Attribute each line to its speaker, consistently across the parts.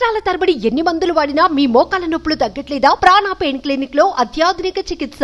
Speaker 1: సంవత్సరాల తరబడి ఎన్ని మందులు వాడినా మీ మోకాల నొప్పులు తగ్గట్లేదా ప్రాణ పెయిన్ క్లినిక్ లో అత్యాధునిక చికిత్స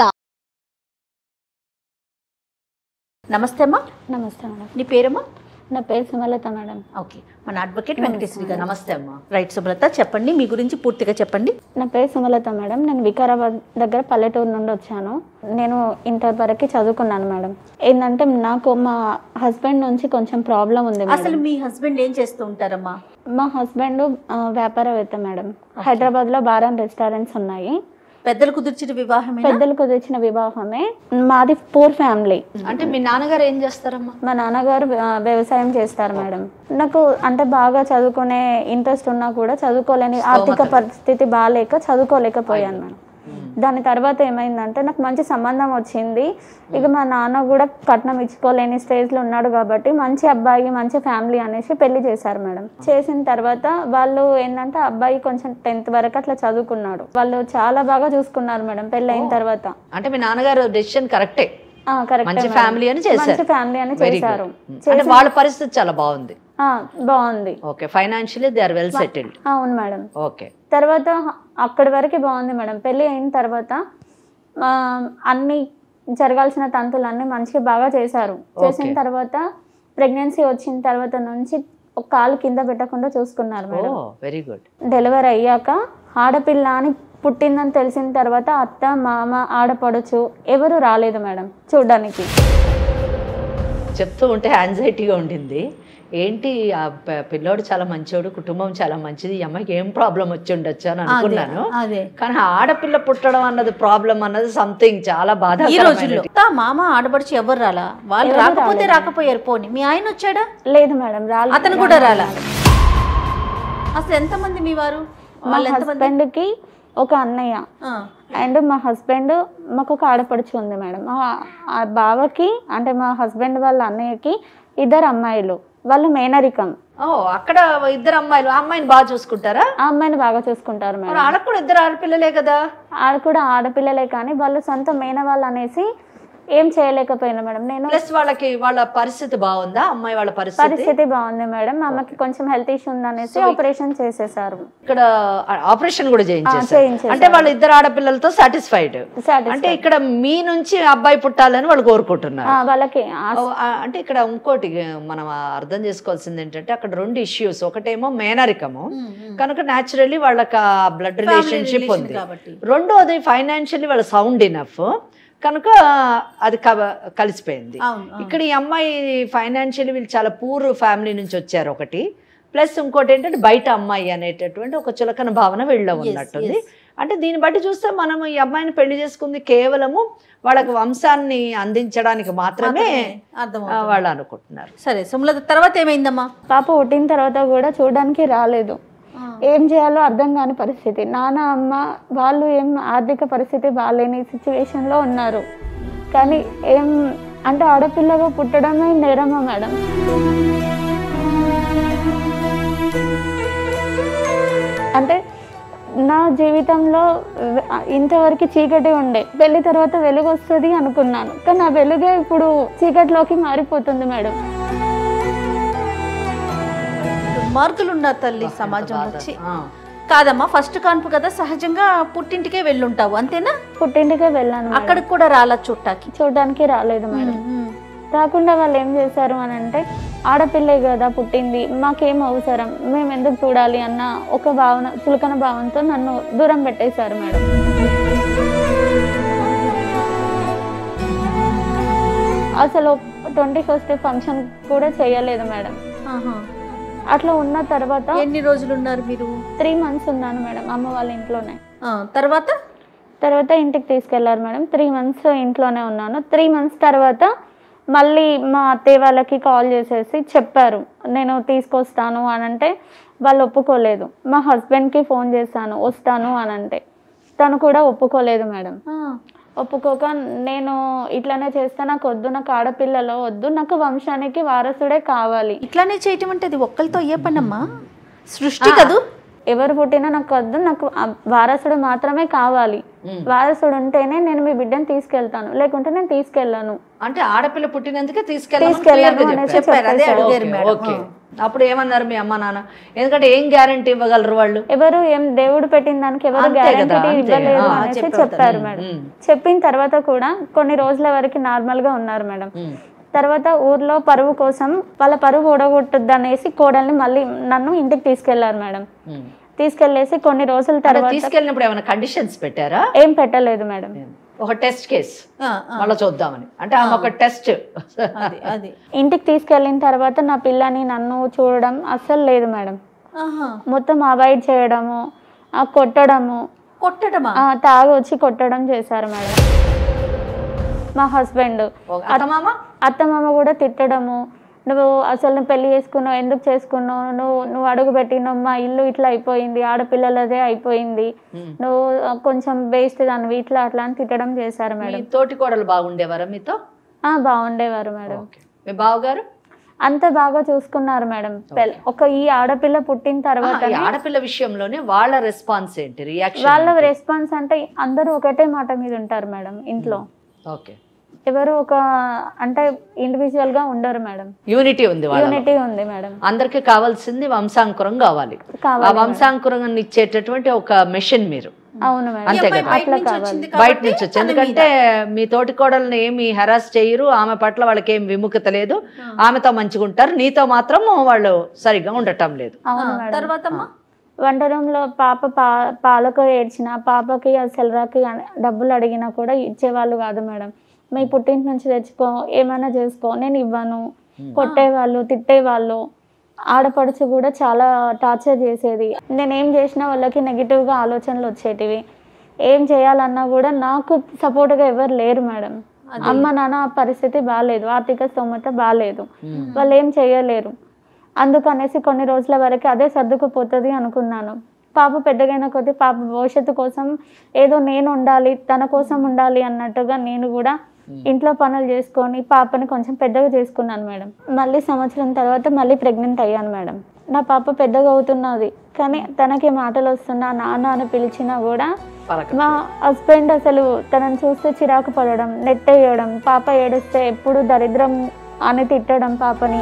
Speaker 2: నమస్తే అమ్మా
Speaker 3: నమస్తే మేడం
Speaker 2: నీ పేరమ్మా
Speaker 3: నా పేరు సుమలత మేడం
Speaker 2: ఓకే మన అడ్వకేట్ వెంకటేశ్వరి గారు నమస్తే అమ్మా రైట్ సుమలత చెప్పండి మీ గురించి పూర్తిగా చెప్పండి
Speaker 3: నా పేరు సుమలత మేడం నేను వికారాబాద్ దగ్గర పల్లెటూరు నుండి వచ్చాను నేను ఇంటర్ వరకు చదువుకున్నాను మేడం ఏంటంటే నాకు మా హస్బెండ్ నుంచి కొంచెం ప్రాబ్లం ఉంది మేడం.
Speaker 2: అసలు మీ హస్బెండ్ ఏం చేస్తూ ఉంటారమ్మా
Speaker 3: మా హస్బెండ్ ఆ, వ్యాపారవేత్త మేడం హైదరాబాద్లో బారాన్ రెస్టారెంట్స్ ఉన్నాయి
Speaker 2: పెద్దలు కుదిర్చిన వివాహమే
Speaker 3: పెద్దలు కుదిర్చిన వివాహమే మాది పూర్ ఫ్యామిలీ
Speaker 2: అంటే మీ నాన్నగారు ఏం చేస్తారమ్మా
Speaker 3: మా నాన్నగారు ఆ, వ్యవసాయం చేస్తారు మేడం నాకు అంటే బాగా చదువుకునే ఇంట్రెస్ట్ ఉన్నా కూడా చదువుకోలేని ఆర్థిక పరిస్థితి బాగాలేక చదువుకోలేకపోయాను మేడం దాని తర్వాత ఏమైందంటే నాకు మంచి సంబంధం వచ్చింది ఇక మా నాన్న కూడా కట్నం ఇచ్చుకోలేని స్టేజ్లో ఉన్నాడు కాబట్టి మంచి అబ్బాయి మంచి ఫ్యామిలీ అనేసి పెళ్లి చేశారు మేడం చేసిన తర్వాత వాళ్ళు ఏంటంటే అబ్బాయి కొంచెం టెన్త్ వరకు అట్లా చదువుకున్నాడు వాళ్ళు చాలా బాగా చూసుకున్నారు మేడం పెళ్ళి అయిన తర్వాత
Speaker 4: అంటే మీ నాన్నగారు డెసిషన్ కరెక్టే
Speaker 3: ఆ, correct
Speaker 4: మంచి
Speaker 3: మేడం.
Speaker 4: ఫ్యామిలీ అని చేశారు
Speaker 3: మంచి ఫ్యామిలీ అని
Speaker 4: Very good.
Speaker 3: చేశారు
Speaker 4: అంటే వాళ్ళ పరిస్థితి చాలా బాగుంది
Speaker 3: ఆ, బాగుంది
Speaker 4: okay financially they are well settled
Speaker 3: అవును మేడం
Speaker 4: ఓకే
Speaker 3: తర్వాత అక్కడి వరకు బాగుంది మేడం పెళ్ళి అయిన తర్వాత ఆ, అన్ని జరగాల్సిన తంతులన్నీ మంచిగా బాగా చేశారు చేసిన తర్వాత ప్రెగ్నెన్సీ వచ్చిన తర్వాత నుంచి ఒక కాలు కింద పెట్టకుండా చూసుకున్నారు
Speaker 4: ఓ
Speaker 3: మేడం
Speaker 4: వెరీ గుడ్
Speaker 3: డెలివరీ అయ్యాక ఆడపిల్ల అని పుట్టిందని తెలిసిన తర్వాత అత్త మామ ఆడపడుచు ఎవరు రాలేదు మేడం చూడడానికి
Speaker 4: చెప్తూ ఉంటే యాంగ్జైటీగా ఉండింది ఏంటి ఆ ప- పిల్లోడు చాలా మంచోడు కుటుంబం చాలా మంచిది ఈ అమ్మాయికి ఏం ప్రాబ్లం వచ్చి ఉండొచ్చు అని అనుకున్నాను
Speaker 2: అదే
Speaker 4: కానీ ఆడపిల్ల పుట్టడం అన్నది ప్రాబ్లం అన్నది సంథింగ్ చాలా
Speaker 2: ఈ
Speaker 4: బాధ
Speaker 2: రోజుల్లో తా మామ ఆడపడిచి ఎవరు రాలా వాళ్ళు రాకపోతే రాకపోయారు పోని మీ ఆయన వచ్చాడా
Speaker 3: లేదు మేడం రాలేదు
Speaker 2: అతను కూడా రాలా అసలు ఎంతమంది మీ వారు
Speaker 3: మా
Speaker 2: వాళ్ళు ఎంతమంది
Speaker 3: హస్బెండ్కి ఒక అన్నయ్య
Speaker 2: ఆ,
Speaker 3: అండ్ మా హస్బెండ్ మాకు ఒక ఆడపడుచు ఉంది మేడం ఆ- ఆ బావకి అంటే మా హస్బెండ్ వాళ్ళ అన్నయ్యకి ఇద్దరు అమ్మాయిలు వాళ్ళు మేనరికం
Speaker 4: ఓ అక్కడ ఇద్దరు అమ్మాయిలు ఆ అమ్మాయిని బాగా చూసుకుంటారా
Speaker 3: ఆ అమ్మాయిని బాగా చూసుకుంటారు
Speaker 4: మరి
Speaker 3: మేడం
Speaker 4: ఆడకు కూడా ఇద్దరు ఆడపిల్లలే కదా
Speaker 3: ఆడ కూడా ఆడపిల్లలే కానీ వాళ్ళు సొంత మేన వాళ్ళు అనేసి ఏం చేయలేకపోయినా మేడం నేను
Speaker 4: ప్లస్ వాళ్ళకి వాళ్ళ పరిస్థితి బాగుందా అమ్మాయి వాళ్ళ పరిస్థితి
Speaker 3: పరిస్థితి బాగుంది మేడం మా అమ్మకి కొంచెం హెల్త్ ఇష్యూ ఉందనేసి ఆపరేషన్ చేసేసారు
Speaker 4: ఇక్కడ ఆపరేషన్ కూడా చేయించేసారు
Speaker 3: చేయించేశారు.
Speaker 4: అంటే వాళ్ళ ఇద్దరు ఆడపిల్లలతో సాటిస్ఫైడ్
Speaker 3: Satisfied.
Speaker 4: అంటే ఇక్కడ మీ నుంచి అబ్బాయి పుట్టాలని వాళ్ళు కోరుకుంటున్నారు
Speaker 3: ఆ, వాళ్ళకి ఆ-
Speaker 4: ఓ, ఆ, అంటే ఇక్కడ ఇంకోటి మనం అర్థం చేసుకోవాల్సింది ఏంటంటే అక్కడ రెండు ఇష్యూస్ ఒకటేమో మేనరికము కనుక న్యాచురల్లీ వాళ్ళకి ఆ బ్లడ్ రిలేషన్షిప్
Speaker 2: relation
Speaker 4: ఉంది
Speaker 2: కాబట్టి.
Speaker 4: రెండోది ఫైనాన్షియల్లీ వాళ్ళ సౌండ్ ఇనఫ్ కనుక అది కవ- కలిసిపోయింది
Speaker 2: అవును, అవును.
Speaker 4: ఇక్కడ ఈ అమ్మాయి ఫైనాన్షియల్లీ వీళ్ళు చాలా పూర్ ఫ్యామిలీ నుంచి వచ్చారు ఒకటి ప్లస్ ఇంకోటి ఏంటంటే బయట అమ్మాయి అనేటటువంటి ఒక చులకన భావన వీళ్ళలో ఉన్నట్టుంది అంటే దీన్ని బట్టి చూస్తే మనం ఈ అమ్మాయిని పెళ్లి చేసుకుంది కేవలము వాళ్ళకి వంశాన్ని అందించడానికి మాత్రమే
Speaker 2: అర్థం
Speaker 4: ఆ, వాళ్ళు అనుకుంటున్నారు
Speaker 2: సరే సుమలత తర్వాత ఏమైందమ్మా
Speaker 3: పాప పుట్టిన తర్వాత కూడా చూడడానికి రాలేదు ఏం చేయాలో అర్థం కాని పరిస్థితి నాన్న అమ్మ వాళ్ళు ఏం ఆర్థిక పరిస్థితి బాగాలేని సిచ్యువేషన్లో ఉన్నారు కానీ ఏం అంటే ఆడపిల్లగా పుట్టడమే నేరమా మేడం అంటే నా జీవితంలో వె- ఇంతవరకు చీకటి ఉండే పెళ్లి తర్వాత వెలుగు వస్తుంది అనుకున్నాను కానీ ఆ వెలుగే ఇప్పుడు చీకటిలోకి మారిపోతుంది మేడం
Speaker 2: మార్కులు ఉన్నారు తల్లి సమాజం వచ్చి
Speaker 4: ఆ.
Speaker 2: కాదమ్మా ఫస్ట్ కాన్పు కదా సహజంగా పుట్టింటికే వెళ్ళుంటావు అంతేనా
Speaker 3: పుట్టింటికే వెళ్ళాను మేడం.
Speaker 2: అక్కడికి కూడా రాలా చూడటానికి
Speaker 3: చూడడానికి రాలేదు మేడం రాకుండా వాళ్ళు ఏం చేశారు అని అంటే ఆడపిల్లే కదా పుట్టింది మాకేం అవసరం మేము ఎందుకు చూడాలి అన్న ఒక భావన చులకన భావంతో నన్ను దూరం పెట్టేశారు మేడం అసలు ట్వంటీ ఫస్ట్ ఫంక్షన్ కూడా చేయలేదు మేడం
Speaker 2: ఆహా.
Speaker 3: అట్లా ఉన్న తర్వాత
Speaker 2: ఎన్ని రోజులు ఉన్నారు మీరు
Speaker 3: త్రీ మంత్స్ ఉన్నాను మేడం అమ్మ వాళ్ళ ఇంట్లోనే
Speaker 2: ఆ, తర్వాత
Speaker 3: తర్వాత ఇంటికి తీసుకెళ్లారు మేడం త్రీ మంత్స్ ఇంట్లోనే ఉన్నాను త్రీ మంత్స్ తర్వాత మళ్ళీ మా అత్తయ్య వాళ్ళకి కాల్ చేసేసి చెప్పారు నేను తీసుకొస్తాను అని అంటే వాళ్ళు ఒప్పుకోలేదు మా హస్బెండ్కి ఫోన్ చేశాను వస్తాను అని అంటే తను కూడా ఒప్పుకోలేదు మేడం
Speaker 2: ఆ,
Speaker 3: ఒప్పుకోక నేను ఇట్లానే చేస్తే నాకు వద్దు నాకు ఆడపిల్లలో వద్దు నాకు వంశానికి వారసుడే కావాలి
Speaker 2: ఇట్లానే చేయటం అంటే అది ఒక్కరితో అయ్యే పనమ్మా సృష్టి కదూ
Speaker 3: ఎవరు పుట్టినా నాకు వద్దు నాకు ఆ వారసుడు మాత్రమే కావాలి వారసుడు ఉంటేనే నేను మీ బిడ్డని తీసుకెళ్తాను లేకుంటే నేను తీసుకెళ్ళాను
Speaker 4: అంటే ఆడపిల్ల పుట్టినందుకే
Speaker 3: తీసుకెళ్ళాను
Speaker 4: తీసుకెళ్ళాను
Speaker 3: అనేసి
Speaker 2: చెప్పారు అదే
Speaker 3: చెప్పేశారు.
Speaker 2: అడిగారు మేడం
Speaker 4: ఓకే అప్పుడు ఏమన్నారు మీ అమ్మ నాన్న ఎందుకంటే ఏం గ్యారంటీ ఇవ్వగలరు వాళ్ళు
Speaker 3: ఎవరు ఏం దేవుడు పెట్టిన దానికి ఎవరు
Speaker 4: అంతే కదా,
Speaker 3: గ్యారంటీ
Speaker 4: అంతే.
Speaker 3: ఇవ్వలేదు
Speaker 4: ఆ,
Speaker 3: అనేసి
Speaker 2: చెప్పారు
Speaker 3: చెప్పారు
Speaker 2: కదా.
Speaker 3: మేడం
Speaker 4: ఉమ్.
Speaker 3: చెప్పిన తర్వాత కూడా కొన్ని రోజుల వరకు నార్మల్ గా ఉన్నారు మేడం
Speaker 4: ఉమ్.
Speaker 3: తర్వాత ఊర్లో పరువు కోసం వాళ్ళ పరువు ఓడగొట్టద్దు అనేసి కోడల్ని మళ్ళీ నన్ను ఇంటికి తీసుకెళ్లారు మేడం
Speaker 4: ఉమ్.
Speaker 3: తీసుకెళ్లేసి కొన్ని రోజుల
Speaker 4: అంటే
Speaker 3: తర్వాత
Speaker 4: తీసుకెళ్ళినప్పుడు ఏమైనా కండిషన్స్ పెట్టారా
Speaker 3: ఏం పెట్టలేదు మేడం
Speaker 4: ఒక టెస్ట్ కేస్
Speaker 2: ఆ, ఆ,
Speaker 4: మళ్ళీ చూద్దామని అంటే ఆమె ఒక టెస్ట్
Speaker 2: అది అది
Speaker 3: ఇంటికి తీసుకెళ్ళిన తర్వాత నా పిల్లని నన్ను చూడడం అస్సలు లేదు మేడం
Speaker 2: ఆహా.
Speaker 3: మొత్తం అవాయిడ్ చేయడము ఆ కొట్టడము
Speaker 2: కొట్టడమా
Speaker 3: ఆ తాగి వచ్చి కొట్టడం చేశారు మేడం మా హస్బెండ్
Speaker 4: అత్తమామ
Speaker 3: అత్తమామ కూడా తిట్టడము నువ్వు అసలు నువ్వు పెళ్లి చేసుకున్నావు ఎందుకు చేసుకున్నావు నువ్వు నువ్వు అడుగు పెట్టినావు మా ఇల్లు ఇట్లా అయిపోయింది ఆడపిల్లలదే అయిపోయింది నువ్వు ఆ, కొంచెం వేస్ట్ దానివి ఇట్లా అట్లా అని తిట్టడం చేశారు
Speaker 4: మీ
Speaker 3: మేడం
Speaker 4: తోటి కోడలు బాగుండేవారా మీతో
Speaker 3: ఆ, బాగుండేవారు మేడం
Speaker 4: ఓకే మీ బావగారు
Speaker 3: అంత బాగా చూసుకున్నారు మేడం పెల్- ఒక ఈ ఆడపిల్ల పుట్టిన తర్వాత
Speaker 4: ఈ ఆడపిల్ల విషయంలోనే వాళ్ళ రెస్పాన్స్ ఏంటి రియాక్షన్
Speaker 3: వాళ్ళ రెస్పాన్స్ అంటే అందరూ ఒకటే మాట మీద ఉంటారు మేడం ఇంట్లో
Speaker 4: ఓకే
Speaker 3: ఎవరు ఒక అంటే ఇండివిజువల్ గా ఉండరు మేడం
Speaker 4: యూనిటీ ఉంది వాళ్ళ
Speaker 3: యూనిటీ ఉంది మేడం
Speaker 4: అందరికి కావాల్సింది వంశాంకురం కావాలి ఆ
Speaker 3: కావాలి
Speaker 4: వంశాంకురం ఇచ్చేటటువంటి ఒక మెషిన్ మీరు
Speaker 3: అవును మేడం
Speaker 4: అంతే కదా
Speaker 2: బయట నుంచి వచ్చింది
Speaker 4: బయట
Speaker 2: కాబట్టి
Speaker 4: నుంచి వచ్చి
Speaker 2: తన మీద.
Speaker 4: ఎందుకంటే మీ తోటి కోడల్ని ఏమి హెరాస్ చేయరు ఆమె పట్ల వాళ్ళకి ఏం విముఖత లేదు ఆమెతో మంచిగా ఉంటారు నీతో మాత్రం వాళ్ళు సరిగ్గా ఉండటం లేదు
Speaker 3: అవును
Speaker 2: ఆ,
Speaker 3: మేడం
Speaker 2: తర్వాత అమ్మా
Speaker 3: వంట రూమ్ లో పాప పా పాలకు ఏడ్చిన పాపకి ఆ సెలరాకి అన- డబ్బులు అడిగినా కూడా ఇచ్చేవాళ్ళు కాదు మేడం మీ పుట్టింటి నుంచి తెచ్చుకో ఏమైనా చేసుకో నేను ఇవ్వను కొట్టేవాళ్ళు తిట్టేవాళ్ళు ఆడపడుచు కూడా చాలా టార్చర్ చేసేది నేను ఏం చేసినా వాళ్ళకి నెగిటివ్గా ఆలోచనలు వచ్చేటివి ఏం చేయాలన్నా కూడా నాకు సపోర్ట్గా ఎవరు లేరు మేడం అమ్మ నాన్న ఆ పరిస్థితి బాగాలేదు ఆర్థిక స్తోమత బాగాలేదు వాళ్ళు ఏం చేయలేరు అందుకనేసి కొన్ని రోజుల వరకు అదే సర్దుకుపోతుంది అనుకున్నాను పాప పెద్దగైన కొద్దీ పాప భవిష్యత్తు కోసం ఏదో నేను ఉండాలి తన కోసం ఉండాలి అన్నట్టుగా నేను కూడా ఇంట్లో పనులు చేసుకొని పాపని కొంచెం పెద్దగా చేసుకున్నాను మేడం మళ్ళీ సంవత్సరం తర్వాత మళ్ళీ ప్రెగ్నెంట్ అయ్యాను మేడం నా పాప పెద్దగా అవుతున్నది కానీ తనకి మాటలు వస్తున్నా నాన్న అని పిలిచినా కూడా
Speaker 4: పలక
Speaker 3: మా హస్బెండ్ అసలు తనని చూస్తే చిరాకు పడడం నెట్టేయడం పాప ఏడిస్తే ఎప్పుడు దరిద్రం అని తిట్టడం పాపని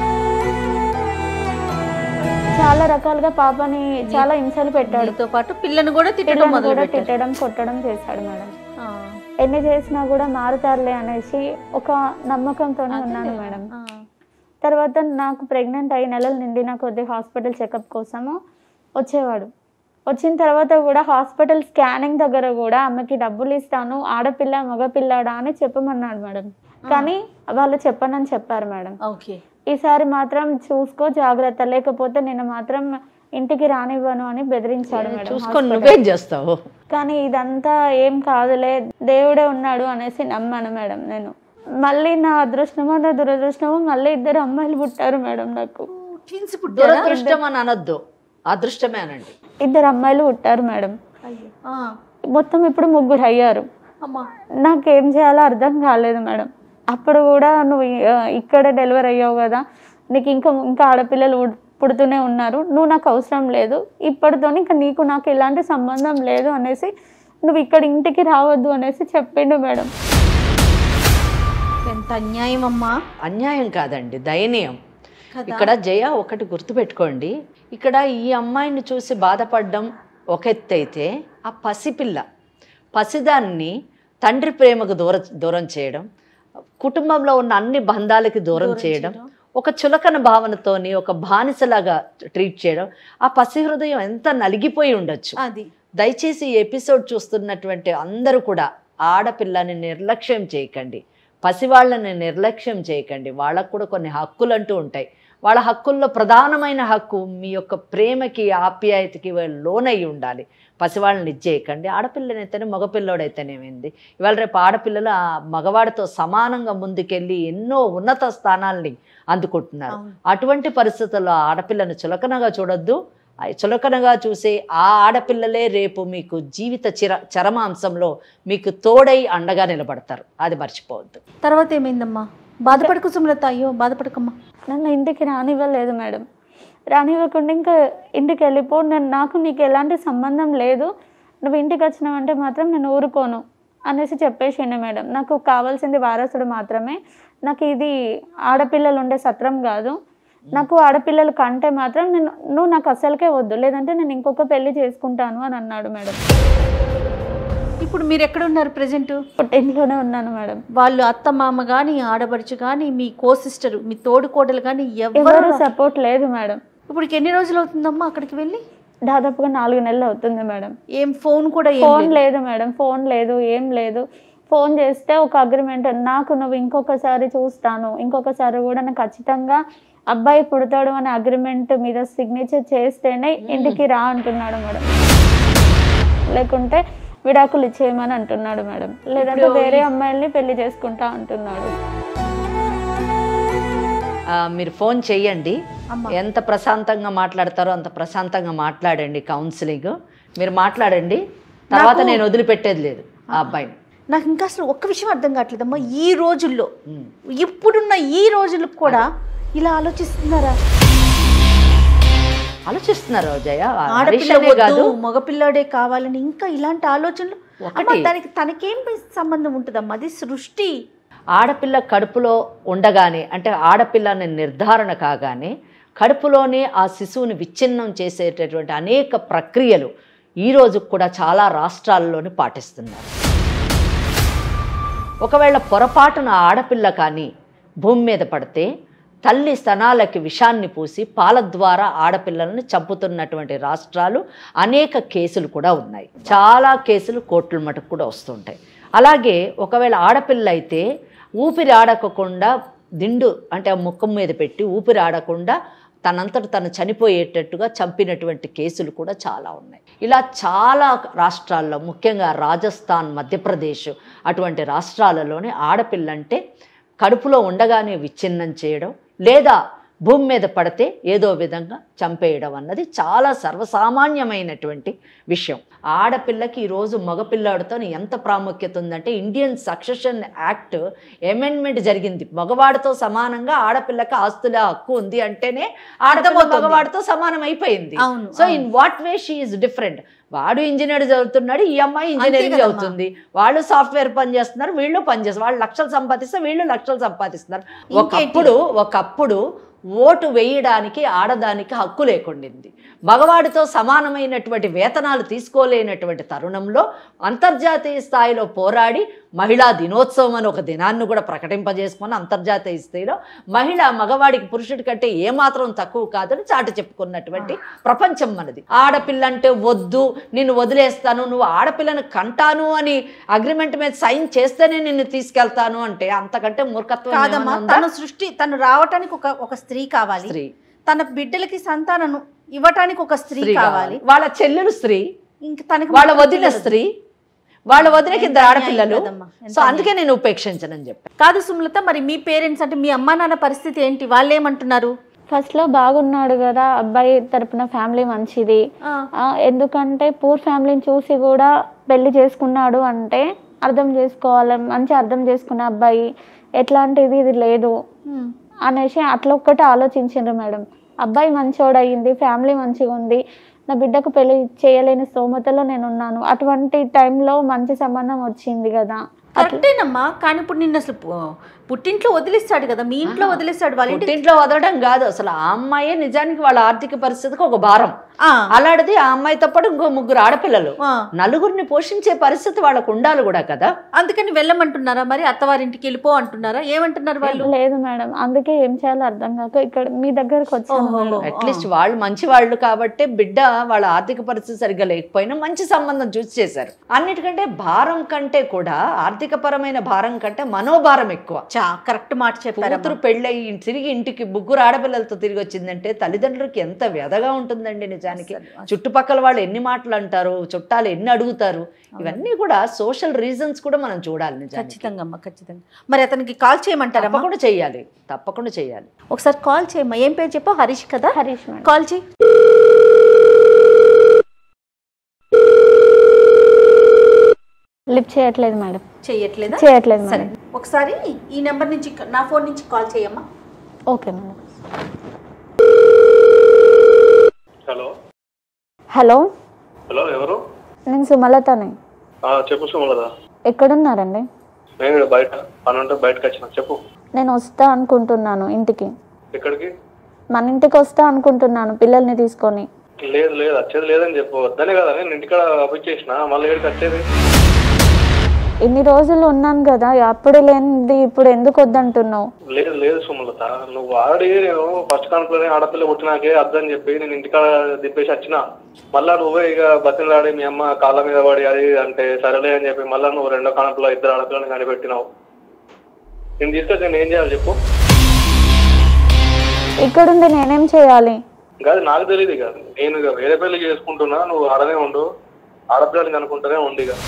Speaker 3: చాలా రకాలుగా పాపని చాలా హింసలు పెట్టాడు
Speaker 2: దీంతో పాటు పిల్లను కూడా తిట్టడం
Speaker 3: పిల్లల్ని
Speaker 2: మొదలు
Speaker 3: కూడా
Speaker 2: పెట్టారు
Speaker 3: తిట్టడం కొట్టడం చేశాడు మేడం
Speaker 2: ఆ,
Speaker 3: ఎన్ని చేసినా కూడా మారుతారులే అనేసి ఒక నమ్మకంతోనే ఉన్నాను మేడం
Speaker 2: ఆ.
Speaker 3: తర్వాత నాకు ప్రెగ్నెంట్ అయ్యి నెలలు నిండిన కొద్ది హాస్పిటల్ చెకప్ కోసము వచ్చేవాడు వచ్చిన తర్వాత కూడా హాస్పిటల్ స్కానింగ్ దగ్గర కూడా ఆమెకి డబ్బులు ఇస్తాను ఆడపిల్ల మగపిల్లాడా అని చెప్పమన్నాడు మేడం కానీ వాళ్ళు చెప్పనని చెప్పారు మేడం
Speaker 2: ఓకే
Speaker 3: ఈసారి మాత్రం చూసుకో జాగ్రత్త లేకపోతే నేను మాత్రం ఇంటికి రానివ్వను అని బెదిరించాడు మేడం
Speaker 4: చూసుకొని నువ్వేం చేస్తావు
Speaker 3: కానీ ఇదంతా ఏం కాదులే దేవుడే ఉన్నాడు అనేసి నమ్మాను మేడం నేను మళ్ళీ నా అదృష్టమో నా దురదృష్టమో మళ్ళీ ఇద్దరు అమ్మాయిలు పుట్టారు మేడం నాకు
Speaker 2: ట్విన్స్ పుట్టారా
Speaker 4: దురదృష్టం అని అనొద్దు అదృష్టమే అనండి
Speaker 3: ఇద్దరు అమ్మాయిలు పుట్టారు మేడం
Speaker 2: అయ్యో. ఆ,
Speaker 3: మొత్తం ఇప్పుడు ముగ్గురు అయ్యారు
Speaker 2: అమ్మా
Speaker 3: నాకేం చేయాలో అర్థం కాలేదు మేడం అప్పుడు కూడా నువ్వు ఇ- ఆ, ఇక్కడే డెలివరీ అయ్యావు కదా నీకు ఇంకా ఇంకా ఆడపిల్లలు పుడ్- పుడుతూనే ఉన్నారు నువ్వు నాకు అవసరం లేదు ఇప్పటితో ఇంకా నీకు నాకు ఎలాంటి సంబంధం లేదు అనేసి నువ్వు ఇక్కడ ఇంటికి రావద్దు అనేసి చెప్పిండు మేడం
Speaker 2: ఎంత అన్యాయం అమ్మా
Speaker 4: అన్యాయం కాదండి దయనీయం
Speaker 2: కదా?
Speaker 4: ఇక్కడ జయ ఒకటి గుర్తుపెట్టుకోండి ఇక్కడ ఈ అమ్మాయిని చూసి బాధపడడం ఒక ఎత్తు అయితే ఆ పసిపిల్ల పసిదాన్ని తండ్రి ప్రేమకు దూర దూరం చేయడం కుటుంబంలో ఉన్న అన్ని బంధాలకి దూరం చేయడం ఒక చులకన భావనతోని ఒక బానిసలాగా ట్రీట్ చేయడం ఆ పసి హృదయం ఎంత నలిగిపోయి ఉండొచ్చు
Speaker 2: అది
Speaker 4: దయచేసి ఈ ఎపిసోడ్ చూస్తున్నటువంటి అందరూ కూడా ఆడపిల్లని నిర్లక్ష్యం చేయకండి పసివాళ్ళని నిర్లక్ష్యం చేయకండి వాళ్ళకు కూడా కొన్ని హక్కులు అంటూ ఉంటాయి వాళ్ళ హక్కుల్లో ప్రధానమైన హక్కు మీ యొక్క ప్రేమకి ఆప్యాయతకి వాళ్ళు లోనై ఉండాలి పసివాళ్ళని ఇచ్చేయకండి ఆడపిల్లనైతేనే మగపిల్లోడైతేనేమైంది ఇవాళ రేపు ఆడపిల్లలు ఆ మగవాడితో సమానంగా ముందుకెళ్ళి ఎన్నో ఉన్నత స్థానాల్ని అందుకుంటున్నారు
Speaker 2: అవును.
Speaker 4: అటువంటి పరిస్థితుల్లో ఆ ఆడపిల్లను చులకనగా చూడొద్దు ఆ చులకనగా చూసే ఆ ఆడపిల్లలే రేపు మీకు జీవిత చిర చరమాంశంలో మీకు తోడై అండగా నిలబడతారు అది మర్చిపోవద్దు
Speaker 2: తర్వాత ఏమైందమ్మా బాధపడకు సుమలత అయ్యో బాధపడకమ్మా
Speaker 3: నన్ను ఇంటికి రానివ్వలేదు మేడం రానివ్వకుండా ఇంకా ఇంటికి వెళ్ళిపో నేను నాకు నీకు ఎలాంటి సంబంధం లేదు నువ్వు ఇంటికి వచ్చినావంటే మాత్రం నేను ఊరుకోను అనేసి చెప్పేసిండు మేడం నాకు కావాల్సింది వారసుడు మాత్రమే నాకు ఇది ఆడపిల్లలు ఉండే సత్రం కాదు నాకు ఆడపిల్లలు కంటే మాత్రం నేను నువ్వు నాకు అస్సలకే వద్దు లేదంటే నేను ఇంకొక పెళ్లి చేసుకుంటాను అని అన్నాడు మేడం
Speaker 2: ఇప్పుడు మీరు ఎక్కడ ఉన్నారు ప్రజెంట్
Speaker 3: పుట్టింట్లోనే ఉన్నాను మేడం
Speaker 2: వాళ్ళు అత్త మామ కానీ ఆడపడుచు కానీ మీ కో సిస్టర్ మీ తోడు కోడలు కానీ
Speaker 3: ఎవరు
Speaker 2: ఎవరు
Speaker 3: సపోర్ట్ లేదు మేడం
Speaker 2: ఇప్పుడు ఎన్ని రోజులు అవుతుందమ్మా అక్కడికి వెళ్ళి
Speaker 3: దాదాపుగా నాలుగు నెలలు అవుతుంది మేడం
Speaker 2: ఏం ఫోన్ కూడా ఏం
Speaker 3: ఫోన్
Speaker 2: లేదు.
Speaker 3: లేదు మేడం ఫోన్ లేదు ఏం లేదు ఫోన్ చేస్తే ఒక అగ్రిమెంట్ నాకు నువ్వు ఇంకొకసారి చూస్తాను ఇంకొకసారి కూడా నాకు ఖచ్చితంగా అబ్బాయి పుడతాడు అనే అగ్రిమెంట్ మీద సిగ్నేచర్ చేస్తేనే ఇంటికి రా అంటున్నాడు మేడం లేకుంటే విడాకులు ఇచ్చేయమని అంటున్నాడు మేడం లేదంటే
Speaker 2: ఇప్పుడు
Speaker 3: వేరే అమ్మాయిల్ని పెళ్లి చేసుకుంటా అంటున్నాడు
Speaker 4: ఆ, మీరు ఫోన్ చెయ్యండి
Speaker 2: అమ్మా.
Speaker 4: ఎంత ప్రశాంతంగా మాట్లాడతారో అంత ప్రశాంతంగా మాట్లాడండి కౌన్సిలింగ్ మీరు మాట్లాడండి తర్వాత
Speaker 2: నాకు-
Speaker 4: నేను వదిలిపెట్టేది లేదు ఆ అబ్బాయిని
Speaker 2: నాకు ఇంకా అసలు ఒక్క విషయం అర్థం కావట్లేదమ్మా ఈ రోజుల్లో ఇప్పుడున్న ఈ రోజులకు కూడా ఇలా ఆలోచిస్తున్నారా
Speaker 4: ఆలోచిస్తున్నారు జయ
Speaker 2: ఆడపిల్ల
Speaker 4: హరీష్ అనే
Speaker 2: వద్దు
Speaker 4: కాదు
Speaker 2: మగపిల్లాడే కావాలని ఇంకా ఇలాంటి ఆలోచనలు
Speaker 4: ఒకటి.
Speaker 2: అమ్మా, దానికి తనకేం సంబంధం ఉంటుందమ్మా అది సృష్టి
Speaker 4: ఆడపిల్ల కడుపులో ఉండగానే అంటే ఆడపిల్లని నిర్ధారణ కాగానే కడుపులోనే ఆ శిశువుని విచ్ఛిన్నం చేసేటటువంటి అనేక ప్రక్రియలు ఈ రోజు కూడా చాలా రాష్ట్రాల్లోని పాటిస్తున్నారు ఒకవేళ పొరపాటున ఆడపిల్ల కానీ భూమి మీద పడితే తల్లి స్తనాలకి విషాన్ని పూసి పాల ద్వారా ఆడపిల్లలను చంపుతున్నటువంటి రాష్ట్రాలు అనేక కేసులు కూడా ఉన్నాయి చాలా కేసులు కోర్టుల మటుకు కూడా వస్తుంటాయి అలాగే ఒకవేళ ఆడపిల్ల అయితే ఊపిరి ఆడకుండా దిండు అంటే ఆ ముఖం మీద పెట్టి ఊపిరి ఆడకుండా తనంతట తను చనిపోయేటట్టుగా చంపినటువంటి కేసులు కూడా చాలా ఉన్నాయి ఇలా చాలా రాష్ట్రాల్లో ముఖ్యంగా రాజస్థాన్ మధ్యప్రదేశ్ అటువంటి రాష్ట్రాలలోనే ఆడపిల్లంటే కడుపులో ఉండగానే విచ్ఛిన్నం చేయడం లేదా భూమి మీద పడితే ఏదో విధంగా చంపేయడం అన్నది చాలా సర్వసామాన్యమైనటువంటి విషయం ఆడపిల్లకి ఈరోజు మగపిల్లాడితో ఎంత ప్రాముఖ్యత ఉందంటే ఇండియన్ సక్సెషన్ యాక్ట్ అమెండ్మెంట్ జరిగింది మగవాడితో సమానంగా ఆడపిల్లకి ఆస్తుల హక్కు ఉంది అంటేనే ఆడపిల్ల
Speaker 2: అర్థమవుతుంది.
Speaker 4: మగవాడితో సమానం అయిపోయింది
Speaker 2: అవును,
Speaker 4: so in what way she is different వాడు ఇంజనీర్ చదువుతున్నాడు ఈ అమ్మాయి ఇంజనీరింగ్
Speaker 2: కదమ్మా.
Speaker 4: చదువుతుంది వాళ్ళు సాఫ్ట్వేర్ పని చేస్తున్నారు వీళ్ళు పని చేస్తారు వాళ్ళు లక్షలు సంపాదిస్తే వీళ్ళు లక్షలు సంపాదిస్తున్నారు
Speaker 2: ఇంకేంటి?
Speaker 4: ఒకప్పుడు ఒకప్పుడు ఓటు వేయడానికి ఆడదానికి హక్కు లేకుండింది మగవాడితో సమానమైనటువంటి వేతనాలు తీసుకోలేనటువంటి తరుణంలో అంతర్జాతీయ స్థాయిలో పోరాడి మహిళా దినోత్సవం అని ఒక దినాన్ని కూడా ప్రకటింపజేసుకొని అంతర్జాతీయ స్థాయిలో మహిళ మగవాడికి పురుషుడి కంటే ఏమాత్రం తక్కువ కాదని చాటి చెప్పుకున్నటువంటి ప్రపంచం మనది ఆడపిల్ల అంటే వద్దు నిన్ను వదిలేస్తాను నువ్వు ఆడపిల్లను కంటాను అని అగ్రిమెంట్ మీద సైన్ చేస్తేనే నిన్ను తీసుకెళ్తాను అంటే అంతకంటే మూర్ఖత్వం
Speaker 2: కాదమ్మా
Speaker 4: ఏమన్నా ఉందా?
Speaker 2: తన సృష్టి తను రావటానికి ఒక ఒక స్త్రీ కావాలి
Speaker 4: స్త్రీ
Speaker 2: తన బిడ్డలకి సంతానం ఇవ్వటానికి ఒక స్త్రీ
Speaker 4: స్త్రీ
Speaker 2: కావాలి
Speaker 4: కావాలి వాళ్ళ చెల్లెలు స్త్రీ
Speaker 2: ఇంక తనకి
Speaker 4: వాళ్ళ
Speaker 2: మగ
Speaker 4: వదిన
Speaker 2: పిల్లలు.
Speaker 4: స్త్రీ వాళ్ళ వదినకి ఇద్దరు
Speaker 2: ఎంత
Speaker 4: ఆడపిల్లలు
Speaker 2: అన్యాయం కదమ్మా, ఎంత
Speaker 4: సో అందుకే నేను ఉపేక్షించనని చెప్పాను
Speaker 2: కాదు సుమలత మరి మీ పేరెంట్స్ అంటే మీ అమ్మా నాన్న పరిస్థితి ఏంటి వాళ్ళు ఏమంటున్నారు
Speaker 3: ఫస్ట్లో బాగున్నాడు కదా అబ్బాయి తరపున ఫ్యామిలీ మంచిది
Speaker 2: ఆ.
Speaker 3: ఆ, ఎందుకంటే పూర్ ఫ్యామిలీని చూసి కూడా పెళ్లి చేసుకున్నాడు అంటే అర్థం చేసుకోవాలి మంచి అర్థం చేసుకున్న అబ్బాయి ఎట్లాంటిది ఇది లేదు
Speaker 2: ఉమ్.
Speaker 3: అనేసి అట్లా ఒక్కటే ఆలోచించిండ్రు మేడం అబ్బాయి మంచోడు అయ్యింది ఫ్యామిలీ మంచిగా ఉంది నా బిడ్డకు పెళ్లి చేయలేని స్తోమతలో నేను ఉన్నాను అటువంటి టైంలో మంచి సంబంధం వచ్చింది కదా
Speaker 2: కరెక్టేనమ్మా కానీ ఇప్పుడు నిన్ను అసలు పు- పుట్టింట్లో వదిలిస్తాడు కదా మీ ఇంట్లో వదిలిస్తాడు వాళ్ళ ఇంటి
Speaker 4: పుట్టింట్లో వదలడం కాదు అసలు ఆ అమ్మాయే నిజానికి వాళ్ళ ఆర్థిక పరిస్థితికి ఒక భారం
Speaker 2: ఆ,
Speaker 4: అలాంటిది ఆ అమ్మాయితో పాటు ఇంకో ముగ్గురు ఆడపిల్లలు
Speaker 2: ఆ.
Speaker 4: నలుగురిని పోషించే పరిస్థితి వాళ్ళకు ఉండాలి కూడా కదా
Speaker 2: అందుకని వెళ్ళమంటున్నారా మరి అత్తవారింటికి వెళ్ళిపో అంటున్నారా ఏమంటున్నారు వాళ్ళు
Speaker 3: లేదు మేడం అందుకే ఏం చేయాలో అర్థం కాక ఇక్కడ మీ దగ్గరకు వచ్చాను
Speaker 2: ఓహో.
Speaker 3: మేడం.
Speaker 4: అట్లీస్ట్ వాళ్ళు మంచి వాళ్ళు కాబట్టి బిడ్డ వాళ్ళ ఆర్థిక పరిస్థితి సరిగ్గా లేకపోయినా మంచి సంబంధం చూసి చేశారు అన్నిటికంటే భారం కంటే కూడా ఆర్థిక పరమైన భారం కంటే మనోభారం ఎక్కువ
Speaker 2: చా కరెక్ట్ మాట చెప్పారు
Speaker 4: కూతురు పెళ్ళయి తిరిగి ఇంటికి ముగ్గురు ఆడపిల్లలతో తిరిగి వచ్చిందంటే తల్లిదండ్రులకి ఎంత వ్యధగా ఉంటుందండి నిజానికి చుట్టుపక్కల వాళ్ళు ఎన్ని మాటలు అంటారు చుట్టాలు ఎన్ని అడుగుతారు ఇవన్నీ కూడా సోషల్ రీజన్స్ కూడా మనం చూడాలి నిజానికి
Speaker 2: ఖచ్చితంగా అమ్మా ఖచ్చితంగా మరి అతనికి కాల్ చేయమంటారమ్మా
Speaker 4: తప్పకుండా చెయ్యాలి తప్పకుండా చెయ్యాలి
Speaker 2: ఒకసారి కాల్ చేయమ్మా ఏం పేరు చెప్పు హరీష్ కదా
Speaker 3: హరీష్ మేడం
Speaker 2: కాల్ చేయి
Speaker 3: లిఫ్ట్ చేయట్లేదు మేడం
Speaker 2: చెయ్యట్లేదా
Speaker 3: చేయట్లేదు
Speaker 2: సరే
Speaker 3: మేడం
Speaker 2: ఒకసారి ఈ నెంబర్ నుంచి నా ఫోన్ నుంచి కాల్ చేయమ్మా
Speaker 3: okay madam
Speaker 5: hello
Speaker 3: hello
Speaker 5: hello ఎవరు
Speaker 3: నేను సుమలతని
Speaker 5: ఆ, చెప్పు సుమలత
Speaker 3: ఎక్కడున్నారండి
Speaker 5: నేను ఈడ బయట పని ఉంటే బయటకు వచ్చిన చెప్పు
Speaker 3: నేను వస్తా అనుకుంటున్నాను ఇంటికి
Speaker 5: ఎక్కడికి
Speaker 3: మన ఇంటికి వస్తా అనుకుంటున్నాను పిల్లల్ని తీసుకొని
Speaker 5: లేదు లేదు వచ్చేది లేదని చెప్పు వద్దనే కదా నేను ఇంటికాడ పంపించేసిన మళ్ళీ ఏడికి వచ్చేది
Speaker 3: ఇన్ని రోజులు ఉన్నాను కదా అప్పుడు లేనిది ఇప్పుడు ఎందుకు వద్దంటున్నావు
Speaker 5: లేదు లేదు సుమలత నువ్వు ఆల్రెడీ నేను ఫస్ట్ కాన్పులోనే ఆడపిల్ల పుట్టినాకే అద్దని చెప్పి నేను ఇంటికాడ దిప్పేసి వచ్చిన మళ్ళా నువ్వే ఇక బతిలాడి మీ అమ్మ కాళ్ళ మీద పడి అది ఇది అంటే సరేలే అని చెప్పి మళ్ళా నువ్వు రెండో కాన్పులో ఇద్దరు ఆడపిల్లని కనిపెట్టినావు నేను తీసుకొచ్చి నేను ఏం చేయాలి చెప్పు
Speaker 3: ఇక్కడుండి నేనేం చేయాలి
Speaker 5: ఇంకా అది నాకు తెలియదు ఇక నేను ఇక వేరే పెళ్లి చేసుకుంటున్నా నువ్వు ఆడనే ఉండు ఆడపిల్లని అనుకుంటూనే ఉండు ఇక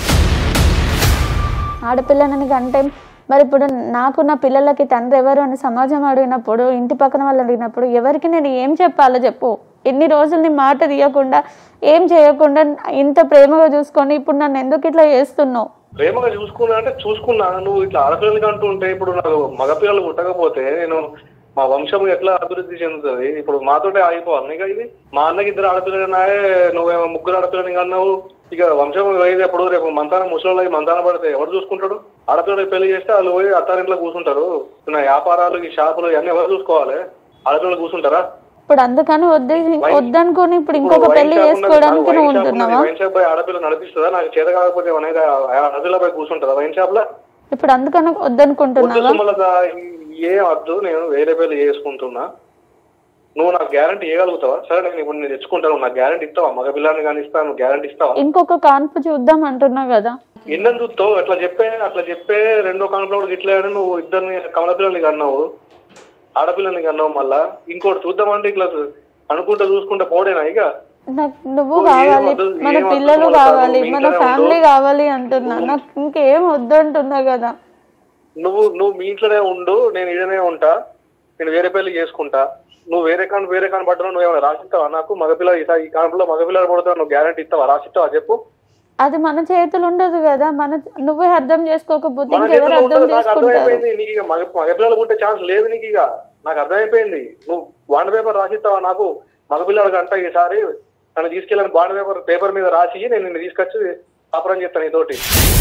Speaker 3: ఆడపిల్లనని కంటే మరి ఇప్పుడు నాకు నా పిల్లలకి తండ్రి ఎవరు అని సమాజం అడిగినప్పుడు ఇంటి పక్కన వాళ్ళు అడిగినప్పుడు ఎవరికి నేను ఏం చెప్పాలో చెప్పు ఎన్ని రోజులు నీ మాట తీయకుండా ఏం చేయకుండా ఇంత ప్రేమగా చూసుకొని ఇప్పుడు నన్ను ఎందుకు ఇట్లా చేస్తున్నావు
Speaker 5: ప్రేమగా చూసుకున్నా అంటే చూసుకున్నా నువ్వు ఇట్లా ఆడపిల్లలకి అంటూ ఉంటే ఇప్పుడు నాకు మగపిల్లలు పుట్టకపోతే నేను మా వంశం ఎట్లా అభివృద్ధి చెందుతుంది ఇప్పుడు మాతోటే ఆగిపోవాలి ఇక ఇది మా అన్నకి ఇద్దరు ఆడపిల్లలున్నాయే నువ్వేమో ముగ్గురు ఆడపిల్లని అన్నావు ఇక వంశం పోయేది ఎప్పుడు రేపు మంతాన ముసలి మంతాన పడితే ఎవరు చూసుకుంటాడు ఆడపిల్లలకి పెళ్లి చేస్తే వాళ్ళు పోయి అత్తారింట్లో కూర్చుంటారు నా వ్యాపారాలు ఈ షాపులు ఇవన్నీ ఎవరు చూసుకోవాలి ఆడపిల్లలు కూర్చుంటారా
Speaker 3: ఇప్పుడు అందుకని వద్దు వద్దనుకొని ఇప్పుడు ఇంకొక పెళ్లి చేసుకోవడానికి నువ్వు ఉంటున్నావా
Speaker 5: వైన్ షాప్ పోయి ఆడపిల్ల నడిపిస్తుందా నాకు చేత కాకపోతే అనేది ఆడపిల్ల పోయి కూర్చుంటుందా వైన్ షాప్ లో
Speaker 3: ఇప్పుడు అందుకని
Speaker 5: వద్దు
Speaker 3: వద్దనుకుంటున్నావా
Speaker 5: సుమలత ఏం వద్దు నేను వేరే పెళ్లి చేసుకుంటున్నా నువ్వు నాకు గ్యారంటీ ఇవ్వగలుగుతావా సరే నేను ఇప్పుడు నేను తెచ్చుకుంటాను నాకు గ్యారంటీ ఇస్తావా మగ పిల్లని కానీ ఇస్తాను గ్యారంటీ ఇస్తావా
Speaker 3: ఇంకొక కాన్పు చూద్దాం అంటున్నావు కదా
Speaker 5: ఎన్నని చూస్తావు అట్లా చెప్పే అట్లా చెప్పే రెండో కాన్పులో కూడా ఇట్లా అని నువ్వు ఇద్దరిని కమల పిల్లల్ని కన్నావు ఆడపిల్లని కన్నావు మళ్ళా ఇంకోటి చూద్దామంటే ఇట్లా అనుకుంటా చూసుకుంటా పోడేనా ఇక
Speaker 3: నాకు నువ్వు
Speaker 5: నువ్వు ఏం
Speaker 3: కావాలి
Speaker 5: వద్దు,
Speaker 3: మన
Speaker 5: ఏం వద్దు
Speaker 3: పిల్లలు
Speaker 5: సుమలత,
Speaker 3: కావాలి
Speaker 5: నువ్వు
Speaker 3: మన
Speaker 5: ఇంట్లోనే
Speaker 3: ఫ్యామిలీ
Speaker 5: ఉండు.
Speaker 3: కావాలి అంటున్నా నాకు ఇంకేం వద్దు అంటున్నా కదా
Speaker 5: నువ్వు నువ్వు మీ ఇంట్లోనే ఉండు నేను ఇడనే ఉంటా నేను వేరే పెళ్లి చేసుకుంటా నువ్వు వేరే కాను వేరే కాను పడ్డా నువ్వు ఏమైనా రాసిస్తావా నాకు మగపిల్ల ఈ కాన్పులో మగపిల్లలు పడతావు నువ్వు గ్యారంటీ ఇస్తావా రాసిస్తావా చెప్పు
Speaker 3: అది మన చేతులు ఉండదు కదా మన నువ్వే అర్థం చేసుకోకపోతే
Speaker 5: మన
Speaker 3: ఇంకెవరు
Speaker 5: చేతిలో
Speaker 3: అర్థం
Speaker 5: ఉంటుంది నాకు
Speaker 3: చేసుకుంటారు
Speaker 5: అర్థమైపోయింది నీకు ఇక మగ మగపిల్లలు పుట్టే ఛాన్స్ లేదు నీకు ఇక నాకు అర్థమైపోయింది నువ్వు బాండ్ పేపర్ రాసిస్తావా నాకు మగపిల్లలకి అంట ఈసారి నన్ను తీసుకెళ్ళని బాండ్ పేపర్ పేపర్ మీద రాసి నేను నిన్ను తీసుకొచ్చి కాపురం చేస్తాను నీతోటి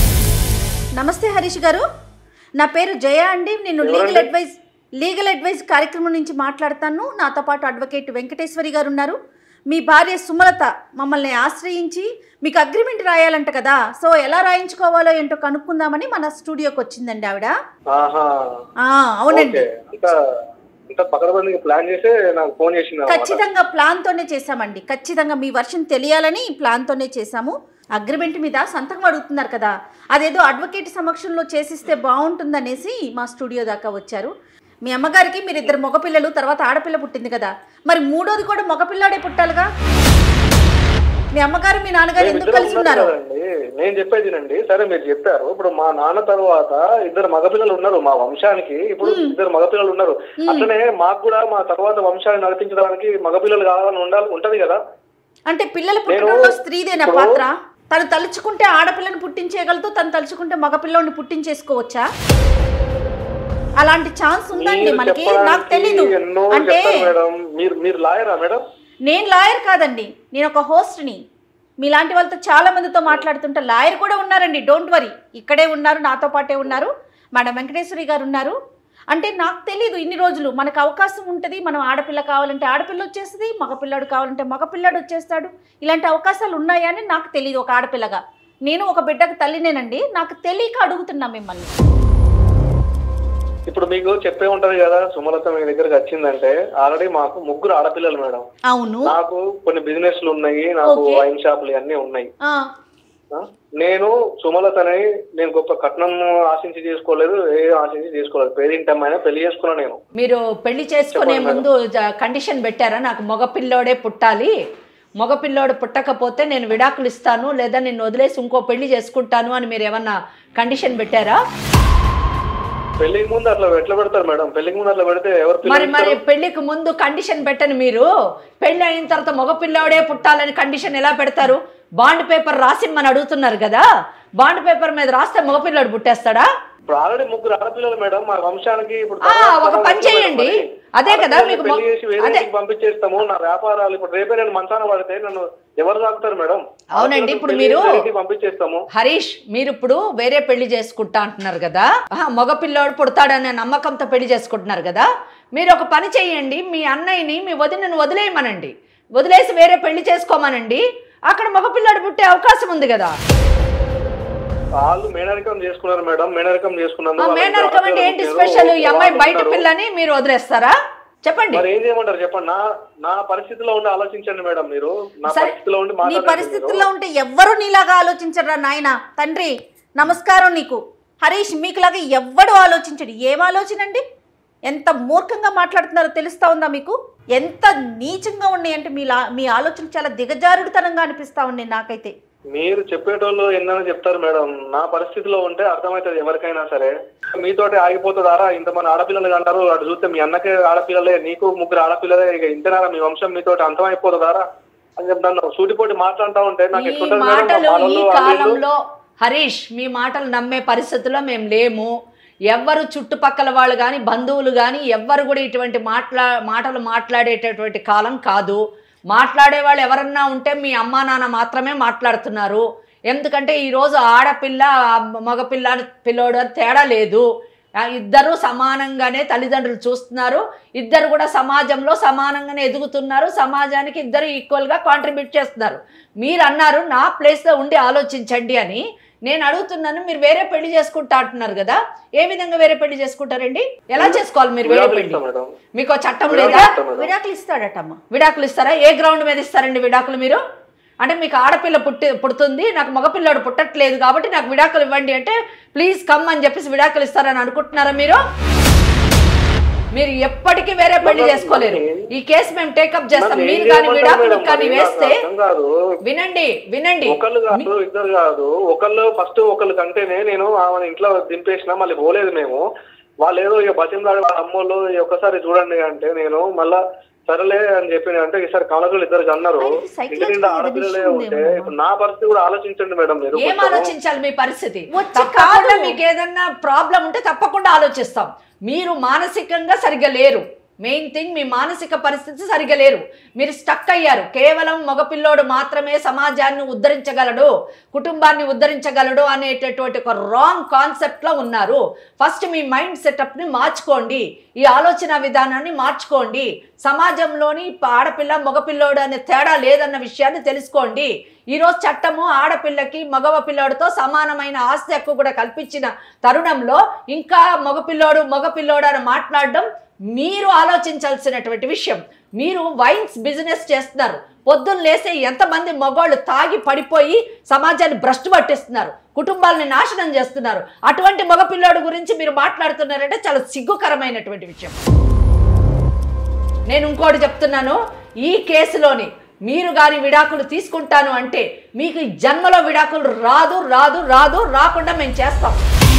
Speaker 2: నమస్తే హరీష్ గారు నా పేరు జయ అండి నేను లీగల్ అడ్వైజ్ లీగల్ అడ్వైజ్ కార్యక్రమం నుంచి మాట్లాడతాను నాతో పాటు అడ్వకేట్ వెంకటేశ్వరి గారు ఉన్నారు మీ భార్య సుమలత మమ్మల్ని ఆశ్రయించి మీకు అగ్రిమెంట్ రాయాలంట కదా సో ఎలా రాయించుకోవాలో ఏంటో కనుక్కుందామని మన స్టూడియోకి వచ్చిందండి ఆవిడ
Speaker 5: ఆహా
Speaker 2: ఆ, అవునండి
Speaker 5: ఓకే అంతా అంతా పక్కన ప్లాన్ చేసి నాకు ఫోన్ చేసింది అన్నమాట.
Speaker 2: ఖచ్చితంగా ప్లాన్ తోనే చేశామండి ఖచ్చితంగా మీ వర్షం తెలియాలని ప్లాన్ తోనే చేశాము అగ్రిమెంట్ మీద సంతకం అడుగుతున్నారు కదా అదేదో అడ్వకేట్ సమక్షంలో చేసిస్తే బాగుంటుందనేసి మా స్టూడియో దాకా వచ్చారు మీ అమ్మగారికి మీరు ఇద్దరు మగపిల్లలు తర్వాత ఆడపిల్ల పుట్టింది కదా మరి మూడోది కూడా మగపిల్లాడే పుట్టాలిగా మీ అమ్మగారు మీ నాన్నగారు ఎందుకు
Speaker 5: ఇద్దరు
Speaker 2: కలిసి
Speaker 5: ఉన్నారు
Speaker 2: ఉన్నారు
Speaker 5: కదండి నేను చెప్పేది నండి సరే మీరు చెప్పారు ఇప్పుడు మా నాన్న తర్వాత ఇద్దరు మగపిల్లలు ఉన్నారు మా వంశానికి ఇప్పుడు ఇద్దరు మగపిల్లలు ఉన్నారు అట్లనే మాకు కూడా మా తర్వాత వంశాన్ని నడిపించడానికి మగపిల్లలు కావాలని ఉండాలి ఉంటది కదా
Speaker 2: అంటే పిల్లలు పుట్టడంలో స్త్రీదేనా పాత్ర తను తలుచుకుంటే ఆడపిల్లని పుట్టించేయగలదు తను తలుచుకుంటే మగపిల్లని పుట్టించేసుకోవచ్చా అలాంటి ఛాన్స్ ఉందండి
Speaker 5: మీరు
Speaker 2: మనకి నాకు
Speaker 5: చెప్పడానికి
Speaker 2: తెలీదు
Speaker 5: ఎన్నో
Speaker 2: అంటే
Speaker 5: చెప్తారు మేడం మీరు మీరు లాయరా మేడం
Speaker 2: నేను లాయర్ కాదండి నేను ఒక హోస్ట్ని మీలాంటి వాళ్ళతో చాలా మందితో మాట్లాడుతుంటే లాయర్ కూడా ఉన్నారండి డోంట్ వరీ ఇక్కడే ఉన్నారు నాతో పాటే ఉన్నారు మేడం వెంకటేశ్వరి గారు ఉన్నారు అంటే నాకు తెలీదు ఇన్ని రోజులు మనకు అవకాశం ఉంటుంది మనం ఆడపిల్ల కావాలంటే ఆడపిల్ల వచ్చేస్తుంది మగపిల్లాడు కావాలంటే మగపిల్లాడు వచ్చేస్తాడు ఇలాంటి అవకాశాలు ఉన్నాయా అని నాకు తెలియదు ఒక ఆడపిల్లగా నేను ఒక బిడ్డకు తల్లినేనండి నాకు తెలియక అడుగుతున్నా మిమ్మల్ని
Speaker 5: ఇప్పుడు మీకు చెప్పే ఉంటది కదా సుమలత మీ దగ్గరకు వచ్చిందంటే ఆల్రెడీ మాకు ముగ్గురు ఆడపిల్లలు మేడం
Speaker 2: అవును
Speaker 5: నాకు కొన్ని బిజినెస్లు ఉన్నాయి నాకు
Speaker 2: Okay.
Speaker 5: వైన్ షాపులు అన్నీ ఉన్నాయి
Speaker 2: ఆ,
Speaker 5: ఆ? నేను సుమలతని నేను గొప్ప కట్నం ఆశించి చేసుకోలేదు ఏ ఆశించి చేసుకోలేదు పేదింటి అమ్మాయినా పెళ్లి చేసుకున్నా నేను
Speaker 4: మీరు పెళ్లి చేసుకునే
Speaker 5: చెప్పండి
Speaker 4: ముందు జ- కండిషన్ పెట్టారా నాకు మగపిల్లోడే పుట్టాలి మగపిల్లోడు పుట్టకపోతే నేను విడాకులు ఇస్తాను లేదా నిన్ను వదిలేసి ఇంకో పెళ్లి చేసుకుంటాను అని మీరు ఏమన్నా కండిషన్ పెట్టారా
Speaker 5: పెళ్లికి ముందు అట్లా ఎట్లా పెడతారు మేడం పెళ్లికి ముందు అట్లా పెడితే ఎవరు
Speaker 4: మరి
Speaker 5: పిల్లలు
Speaker 4: మరి
Speaker 5: ఇస్తారు?
Speaker 4: పెళ్లికి ముందు కండిషన్ పెట్టని మీరు పెళ్లి అయిన తర్వాత మగపిల్లోడే పుట్టాలని కండిషన్ ఎలా పెడతారు బాండ్ పేపర్ రాసిమ్మని అడుగుతున్నారు కదా బాండ్ పేపర్ మీద రాస్తే మగపిల్లోడు పుట్టేస్తాడా
Speaker 5: ఇప్పుడు ఆల్రెడీ ముగ్గురు ఆడపిల్లలు మేడం మా వంశానికి ఇప్పుడు
Speaker 4: ఆ, ఒక పని చేయండి. అదే కదా
Speaker 5: ఆడపిల్లల్ని
Speaker 4: మీకు మొ-
Speaker 5: పెళ్లి చేసి వేరే
Speaker 4: అదే.
Speaker 5: ఇంటికి పంపించేస్తాము నా వ్యాపారాలు ఇప్పుడు రేపే నేను మంచాన పడితే నన్ను ఎవరు తాగుతారు మేడం
Speaker 4: అవునండి,
Speaker 5: ఆడపిల్లల్ని
Speaker 4: ఇప్పుడు
Speaker 5: పెళ్లి
Speaker 4: మీరు-
Speaker 5: చేసి వేరే ఇంటికి పంపించేస్తాము
Speaker 4: హరీష్ మీరు ఇప్పుడు వేరే పెళ్లి చేసుకుంటా అంటున్నారు కదా ఆహా, మగ పిల్లోడు పుడతాడనే నమ్మకంతో పెళ్లి చేసుకుంటున్నారు కదా మీరు ఒక పని చేయండి మీ అన్నయ్యని మీ వదినను వదిలేయమనండి వదిలేసి వేరే పెళ్లి చేసుకోమనండి అక్కడ మగ పిల్లాడు పుట్టే అవకాశం ఉంది కదా
Speaker 5: వాళ్ళు మేనరికం చేసుకున్నారు మేడం మేనరికం చేసుకున్నారు
Speaker 4: ఆ
Speaker 5: వాళ్ళకి
Speaker 4: మేనరికం అంటే
Speaker 5: ఆడపిల్లలు
Speaker 4: ఏంటి
Speaker 5: పుట్టారు,
Speaker 4: స్పెషల్ ఈ అమ్మాయి
Speaker 5: వాళ్ళు
Speaker 4: బయట
Speaker 5: ఉంటారు.
Speaker 4: పిల్లని మీరు వదిలేస్తారా చెప్పండి
Speaker 5: మరి ఏం చేయమంటారు చెప్పండి నా నా పరిస్థితిలో ఉండి ఆలోచించండి మేడం మీరు నా
Speaker 4: సరే.
Speaker 5: పరిస్థితిలో ఉండి
Speaker 2: నీ
Speaker 5: మాట్లాడండి
Speaker 2: పరిస్థితుల్లో ఉంటే ఎవ్వరు నీలాగా ఆలోచించరా నాయన తండ్రి నమస్కారం నీకు హరీష్ మీకులాగా ఎవ్వడు ఆలోచించడు ఏం ఆలోచన అండి ఎంత మూర్ఖంగా మాట్లాడుతున్నారో తెలుస్తా ఉందా మీకు ఎంత నీచంగా ఉన్నాయంటే మీ లా- మీ ఆలోచన చాలా దిగజారుడుతనంగా అనిపిస్తా ఉన్నాయి నాకైతే
Speaker 5: మీరు చెప్పేటోళ్ళు ఎన్నైనా చెప్తారు మేడం నా పరిస్థితిలో ఉంటే అర్థమవుతుంది ఎవరికైనా సరే మీతోటి ఆగిపోతుందారా ఇంతమంది ఆడపిల్లలు అంటారు అటు చూస్తే మీ అన్నకే ఆడపిల్లలే నీకు ముగ్గురు ఆడపిల్లలే ఇక ఇంతనారా మీ వంశం మీతోటి అంతమైపోతుందారా అని చెప్తాను సూటిపోటి మాట్లాడుతూ ఉంటే నాకు
Speaker 4: ఈ
Speaker 5: ఎట్లుంటది మేడం?
Speaker 4: మాటలు
Speaker 5: మా
Speaker 4: ఈ
Speaker 5: మనోళ్ళు, వాళ్ళు వీళ్ళు.
Speaker 4: కాలంలో హరీష్ మీ మాటలు నమ్మే పరిస్థితుల్లో మేము లేము ఎవ్వరు చుట్టుపక్కల వాళ్ళు కానీ బంధువులు కానీ ఎవ్వరు కూడా ఇటువంటి మాట్లా మాటలు మాట్లాడేటటువంటి కాలం కాదు మాట్లాడే వాళ్ళు ఎవరన్నా ఉంటే మీ అమ్మా నాన్న మాత్రమే మాట్లాడుతున్నారు ఎందుకంటే ఈరోజు ఆడపిల్ల మగపిల్ల పిల్లోడు అని తేడా లేదు ఆ, ఇద్దరు సమానంగానే తల్లిదండ్రులు చూస్తున్నారు ఇద్దరు కూడా సమాజంలో సమానంగానే ఎదుగుతున్నారు సమాజానికి ఇద్దరు ఈక్వల్గా కాంట్రిబ్యూట్ చేస్తున్నారు మీరు అన్నారు నా ప్లేస్లో ఉండి ఆలోచించండి అని నేను అడుగుతున్నాను మీరు వేరే పెళ్లి చేసుకుంటా అంటున్నారు కదా ఏ విధంగా వేరే పెళ్లి చేసుకుంటారండి ఎలా చేసుకోవాలి మీరు వేరే
Speaker 5: విడాకులు
Speaker 4: పెళ్లి
Speaker 5: ఇస్తాం మేడం
Speaker 4: మీకు ఓ చట్టం
Speaker 5: విడాకులు
Speaker 4: లేదా
Speaker 5: ఇస్తాం మేడం.
Speaker 2: విడాకులు ఇస్తాడటమ్మ
Speaker 4: విడాకులు ఇస్తారా ఏ గ్రౌండ్ మీద ఇస్తారండి విడాకులు మీరు అంటే మీకు ఆడపిల్ల పుట్టి పుడుతుంది నాకు మగపిల్లాడు పుట్టట్లేదు కాబట్టి నాకు విడాకులు ఇవ్వండి అంటే ప్లీజ్ కమ్ అని చెప్పేసి విడాకులు ఇస్తారని అనుకుంటున్నారా మీరు మీరు ఎప్పటికీ వేరే పెళ్లి
Speaker 5: మేడం,
Speaker 4: చేసుకోలేరు
Speaker 5: మరి-
Speaker 4: ఈ కేసు మేము టేకప్ చేస్తాం
Speaker 5: మరి
Speaker 4: మీరు
Speaker 5: ఏం
Speaker 4: కానీ
Speaker 5: చేయమంటారు
Speaker 4: విడాకులు
Speaker 5: మేడం?
Speaker 4: కానీ
Speaker 5: మరి
Speaker 4: వేస్తే
Speaker 5: నాకు అర్థం కాదు
Speaker 4: వినండి వినండి
Speaker 5: ఒకళ్ళు కాదు ఇద్దరు కాదు ఒకళ్ళు ఫస్ట్ ఒకళ్ళు కంటేనే నేను ఆమె ఇంట్లో దింపేసిన మళ్ళీ పోలేదు మేము వాళ్ళు ఏదో ఇక బతిమలాడి వాళ్ళ అమ్మోళ్ళు "ఈ ఒక్కసారి చూడండి అంటే నేను మళ్ళా సరేలే అని చెప్పి అంటే ఈసారి కాలేజీలు ఇద్దరు అన్నారు
Speaker 2: ఆయనకి psychological
Speaker 5: ఇంటి నిండా
Speaker 2: ఏదో
Speaker 5: ఆడపిల్లలే
Speaker 2: issue
Speaker 5: ఉంటే
Speaker 2: ఉందేమో.
Speaker 5: ఇప్పుడు నా పరిస్థితి కూడా ఆలోచించండి మేడం మీరు
Speaker 4: ఏం
Speaker 5: కొంచెం.
Speaker 4: ఆలోచించాలి మీ పరిస్థితి
Speaker 2: వచ్చి
Speaker 4: తప్పకుండా
Speaker 2: కాదు.
Speaker 4: మీకు ఏదన్నా ప్రాబ్లం ఉంటే తప్పకుండా ఆలోచిస్తాం మీరు మానసికంగా సరిగ్గా లేరు మెయిన్ థింగ్ మీ మానసిక పరిస్థితి సరిగ్గా లేరు మీరు స్టక్ అయ్యారు కేవలం మగపిల్లోడు మాత్రమే సమాజాన్ని ఉద్ధరించగలడు కుటుంబాన్ని ఉద్ధరించగలడు అనేటటువంటి ఒక రాంగ్ కాన్సెప్ట్లో ఉన్నారు ఫస్ట్ మీ మైండ్ సెటప్ని మార్చుకోండి ఈ ఆలోచన విధానాన్ని మార్చుకోండి సమాజంలోని ఆడపిల్ల మగపిల్లోడు అనే తేడా లేదన్న విషయాన్ని తెలుసుకోండి ఈరోజు చట్టము ఆడపిల్లకి మగవ పిల్లోడితో సమానమైన ఆస్తి హక్కు కూడా కల్పించిన తరుణంలో ఇంకా మగపిల్లోడు మగపిల్లోడు అని మాట్లాడడం మీరు ఆలోచించాల్సినటువంటి విషయం మీరు వైన్స్ బిజినెస్ చేస్తున్నారు పొద్దున్న లేసే ఎంతమంది మగవాళ్ళు తాగి పడిపోయి సమాజాన్ని భ్రష్టు పట్టిస్తున్నారు కుటుంబాలని నాశనం చేస్తున్నారు అటువంటి మగపిల్లోడు గురించి మీరు మాట్లాడుతున్నారంటే చాలా సిగ్గుకరమైనటువంటి విషయం నేను ఇంకోటి చెప్తున్నాను ఈ కేసులోని మీరు కానీ విడాకులు తీసుకుంటాను అంటే మీకు ఈ జన్మలో విడాకులు రాదు రాదు రాదు రాకుండా మేము చేస్తాం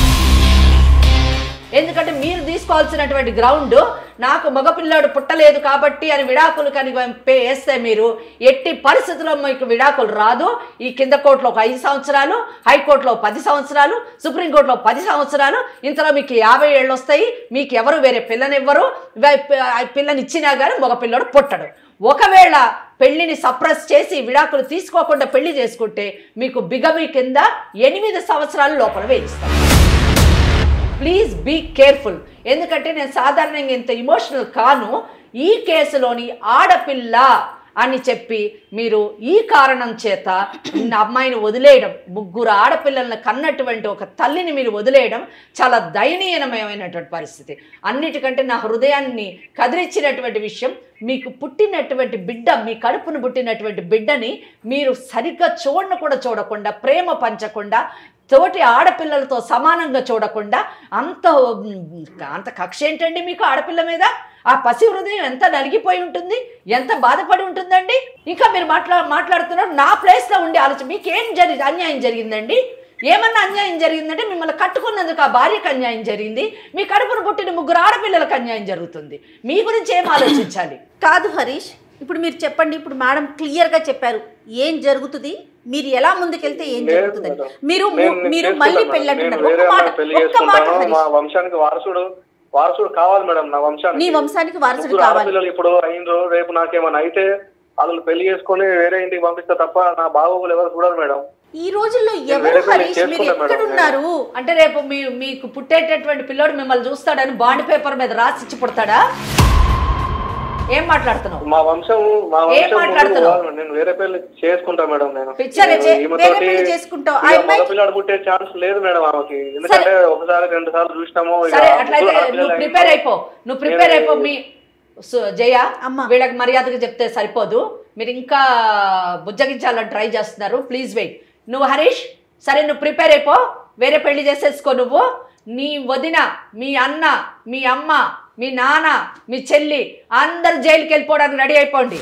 Speaker 4: ఎందుకంటే మీరు తీసుకోవాల్సినటువంటి గ్రౌండ్ నాకు మగపిల్లాడు పుట్టలేదు కాబట్టి అని విడాకులు కనుక పే వేస్తే మీరు ఎట్టి పరిస్థితుల్లో మీకు విడాకులు రాదు ఈ కింద కోర్టులో ఒక ఐదు సంవత్సరాలు హైకోర్టులో పది సంవత్సరాలు సుప్రీంకోర్టులో పది సంవత్సరాలు ఇంతలో మీకు యాభై ఏళ్ళు వస్తాయి మీకు ఎవరు వేరే పిల్లనివ్వరు వే- ఆ పిల్లని ఇచ్చినా కానీ మగపిల్లాడు పుట్టడు ఒకవేళ పెళ్లిని సప్రెస్ చేసి విడాకులు తీసుకోకుండా పెళ్లి చేసుకుంటే మీకు బిగమి కింద ఎనిమిది సంవత్సరాల లోపల వేయిస్తాం ప్లీజ్ బీ కేర్ఫుల్ ఎందుకంటే నేను సాధారణంగా ఇంత ఇమోషనల్ కాను ఈ కేసులోని ఆడపిల్ల అని చెప్పి మీరు ఈ కారణం చేత నా అమ్మాయిని వదిలేయడం ముగ్గురు ఆడపిల్లలను కన్నటువంటి ఒక తల్లిని మీరు వదిలేయడం చాలా దయనీయమైనటువంటి పరిస్థితి అన్నిటికంటే నా హృదయాన్ని కదిలించినటువంటి విషయం మీకు పుట్టినటువంటి బిడ్డ మీ కడుపును పుట్టినటువంటి బిడ్డని మీరు సరిగ్గా చూడను కూడా చూడకుండా ప్రేమ పంచకుండా తోటి ఆడపిల్లలతో సమానంగా చూడకుండా అంత అంత కక్ష ఏంటండి మీకు ఆడపిల్ల మీద ఆ పసి హృదయం ఎంత నలిగిపోయి ఉంటుంది ఎంత బాధపడి ఉంటుందండి ఇంకా మీరు మాట్లా మాట్లాడుతున్నారు నా ప్లేస్లో ఉండి ఆలోచన మీకేం జరిగి అన్యాయం జరిగిందండి ఏమన్నా అన్యాయం జరిగిందంటే మిమ్మల్ని కట్టుకున్నందుకు ఆ భార్యకు అన్యాయం జరిగింది మీ కడుపును పుట్టిన ముగ్గురు ఆడపిల్లలకు అన్యాయం జరుగుతుంది మీ గురించి ఏం ఆలోచించాలి
Speaker 2: కాదు హరీష్ ఇప్పుడు మీరు చెప్పండి ఇప్పుడు మేడం క్లియర్గా చెప్పారు ఏం జరుగుతుంది మీరు ఎలా ముందుకెళ్తే ఏం
Speaker 5: లేదు
Speaker 2: జరుగుతుంది
Speaker 5: మేడం.
Speaker 2: మీరు
Speaker 5: నేను
Speaker 2: ము- మీరు
Speaker 5: చేసుకుంటాను
Speaker 2: మళ్ళీ
Speaker 5: మేడం.
Speaker 2: పెళ్ళి
Speaker 5: నేను
Speaker 2: అంటున్నారు
Speaker 5: వేరే
Speaker 2: ఒక్క మాట
Speaker 5: అమ్మాయిని పెళ్లి
Speaker 2: ఒక్క మాట
Speaker 5: చేసుకుంటాను మా
Speaker 2: హరీష్.
Speaker 5: వంశానికి వారసుడు వారసుడు కావాలి మేడం నా వంశానికి
Speaker 2: నీ వంశానికి వారసుడు
Speaker 5: ముగ్గురు
Speaker 2: కావాలి
Speaker 5: ఆడపిల్లలు ఇప్పుడు అయినరు రేపు నాకేమైనా అయితే వాళ్ళు పెళ్లి చేసుకొని వేరే ఇంటికి పంపిస్తే తప్ప నా బాగోగులు ఎవరు చూడరు మేడం
Speaker 2: ఈ రోజుల్లో
Speaker 5: నేను
Speaker 2: ఎవరు
Speaker 5: వేరే పెళ్లి
Speaker 2: హరీష్ మీరు
Speaker 5: చేసుకుంటా మేడం.
Speaker 2: ఎక్కడున్నారు
Speaker 4: అంటే రేపు మీ మీకు పుట్టేటటువంటి పిల్లోడు మిమ్మల్ని చూస్తాడని బాండ్ పేపర్ మీద రాసిచ్చి పుడతాడా ఏం మాట్లాడుతున్నావు
Speaker 5: మా వంశం మా
Speaker 4: ఏం
Speaker 5: వంశం ముందుకు
Speaker 4: మాట్లాడుతున్నావు?
Speaker 5: పోవాలి. నేను వేరే పెళ్లి చేసుకుంటా మేడం నేను
Speaker 4: పిచ్చర్
Speaker 2: సరే,
Speaker 5: ఈమె
Speaker 2: వేరే
Speaker 5: తోటి
Speaker 2: పెళ్లి చేసుకుంటావు. ఆ
Speaker 5: ఇక
Speaker 2: అమ్మాయి-
Speaker 5: మగపిల్లాడు పుట్టే ఛాన్స్ లేదు మేడం ఆమెకి ఎందుకంటే ఒకసారి రెండు సార్లు చూసినాము ఇక
Speaker 4: సరే
Speaker 5: ముగ్గురు
Speaker 4: అట్లయితే
Speaker 5: ఆడపిల్లలు
Speaker 4: నువ్వు
Speaker 5: అయినారు.
Speaker 4: ప్రిపేర్ అయిపో నువ్వు ప్రిపేర్ అయిపో మీ సు- జయ
Speaker 2: అమ్మా.
Speaker 4: వీళ్ళకి మర్యాదగా చెప్తే సరిపోదు మీరు ఇంకా బుజ్జగించాలని ట్రై చేస్తున్నారు ప్లీజ్ వెయిట్ నువ్వు హరీష్ సరే నువ్వు ప్రిపేర్ అయిపో వేరే పెళ్లి చేసేసుకో నువ్వు నీ వదిన మీ అన్న మీ అమ్మ మీ నాన్న మీ చెల్లి అందరు జైలుకి వెళ్ళిపోవడానికి రెడీ అయిపోండి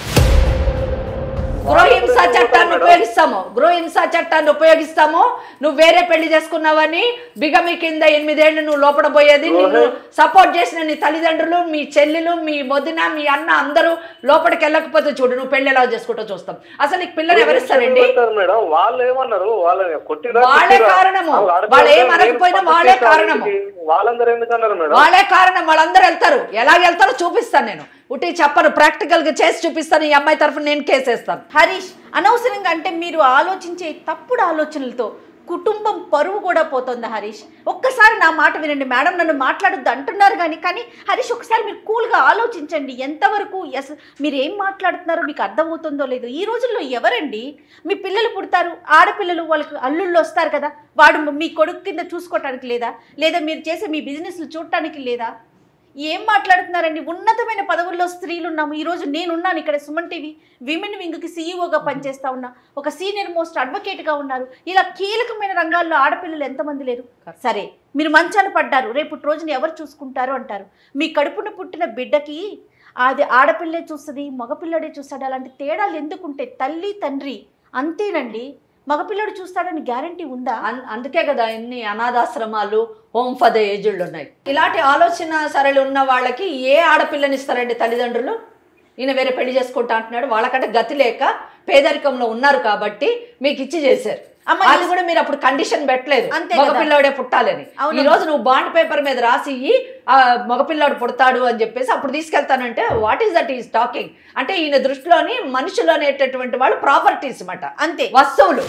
Speaker 4: గృహహింస చట్టాన్ని ఉపయోగిస్తాము గృహహింస చట్టాన్ని ఉపయోగిస్తాము నువ్వు వేరే పెళ్లి చేసుకున్నావని బిగమి కింద ఎనిమిదేళ్లు నువ్వు లోపల పోయేది నిన్ను సపోర్ట్ చేసిన నీ తల్లిదండ్రులు మీ చెల్లెలు మీ వదిన మీ అన్న అందరూ లోపలికి వెళ్ళకపోతే చూడు నువ్వు పెళ్లి ఎలా చేసుకుంటూ చూస్తాం అసలు నీకు పిల్లలు ఎవరిస్తారండి
Speaker 5: పెడతారు మేడం వాళ్ళు ఏమన్నారు వాళ్ళని కొట్టిరా
Speaker 4: వాళ్ళే
Speaker 5: తిట్టిరా?
Speaker 4: కారణము.
Speaker 5: వాళ్ళు ఆడపిల్లలు
Speaker 4: వాళ్ళు ఏం
Speaker 5: నేను
Speaker 4: అనకపోయినా
Speaker 5: పంపించేసాను
Speaker 4: వాళ్ళే కారణము.
Speaker 5: ఇంటికి. వాళ్ళందరూ ఎందుకు అన్నారు మేడం
Speaker 4: వాళ్ళే కారణం వాళ్ళందరూ వెళ్తారు ఎలాగ వెళ్తారో చూపిస్తాను నేను ఉట్టి చెప్పను ప్రాక్టికల్ గా చేసి చూపిస్తాను ఈ అమ్మాయి తరఫున నేను కేసేస్తాను
Speaker 2: హరీష్ అనవసరంగా అంటే మీరు ఆలోచించే తప్పుడు ఆలోచనలతో కుటుంబం పరువు కూడా పోతుంది హరీష్ ఒక్కసారి నా మాట వినండి మేడం నన్ను మాట్లాడొద్దు అంటున్నారు కానీ కానీ హరీష్ ఒకసారి మీరు కూల్గా ఆలోచించండి ఎంతవరకు ఎస్ మీరు ఏం మాట్లాడుతున్నారో మీకు అర్థమవుతుందో లేదో ఈ రోజుల్లో ఎవరండి మీ పిల్లలు పుడతారు ఆడపిల్లలు వాళ్ళకి అల్లుళ్ళు వస్తారు కదా వాడు మీ కొడుకు కింద చూసుకోవటానికి లేదా లేదా మీరు చేసే మీ బిజినెస్లు చూడటానికి లేదా ఏం మాట్లాడుతున్నారండి ఉన్నతమైన పదవుల్లో స్త్రీలు ఉన్నాము ఈరోజు నేనున్నాను ఇక్కడ సుమన్ టీవీ విమెన్ వింగ్కి సీఈఓగా పనిచేస్తా ఉన్నా ఒక సీనియర్ మోస్ట్ అడ్వకేట్గా ఉన్నారు ఇలా కీలకమైన రంగాల్లో ఆడపిల్లలు ఎంతమంది లేరు సరే మీరు మంచాన పడ్డారు రేపు రోజున ఎవరు చూసుకుంటారు అంటారు మీ కడుపున పుట్టిన బిడ్డకి అది ఆడపిల్లే చూస్తుంది మగపిల్లడే చూస్తాడు అలాంటి తేడాలు ఎందుకుంటే తల్లి తండ్రి అంతేనండి మగపిల్లడు చూస్తాడని గ్యారంటీ ఉందా
Speaker 4: అన్- అందుకే కదా ఎన్ని అనాథాశ్రమాలు హోమ్ ఫర్ ద ఏజ్డ్ ఉన్నాయి ఇలాంటి ఆలోచన సరళి ఉన్న వాళ్ళకి ఏ ఆడపిల్లని ఇస్తారండి తల్లిదండ్రులు ఈయన వేరే పెళ్లి చేసుకుంటా అంటున్నాడు వాళ్ళకంటే గతి లేక పేదరికంలో ఉన్నారు కాబట్టి మీకు ఇచ్చి చేశారు
Speaker 2: అమ్మ,
Speaker 4: అది కూడా మీరు అప్పుడు కండిషన్ పెట్టలేదు
Speaker 2: అంతే కదా.
Speaker 4: మగపిల్లాడే పుట్టాలని
Speaker 2: అవునమ్మా.
Speaker 4: ఈ రోజు నువ్వు బాండ్ పేపర్ మీద రాసి ఇయ్యి, ఆ మగపిల్లాడు పుడతాడు అని చెప్పేసి అప్పుడు తీసుకెళ్తానంటే what is that is talking అంటే ఈయన దృష్టిలోని మనుషులు అనేటటువంటి వాళ్ళు ప్రాపర్టీస్ అన్నమాట
Speaker 2: అంతే
Speaker 4: వస్తువులు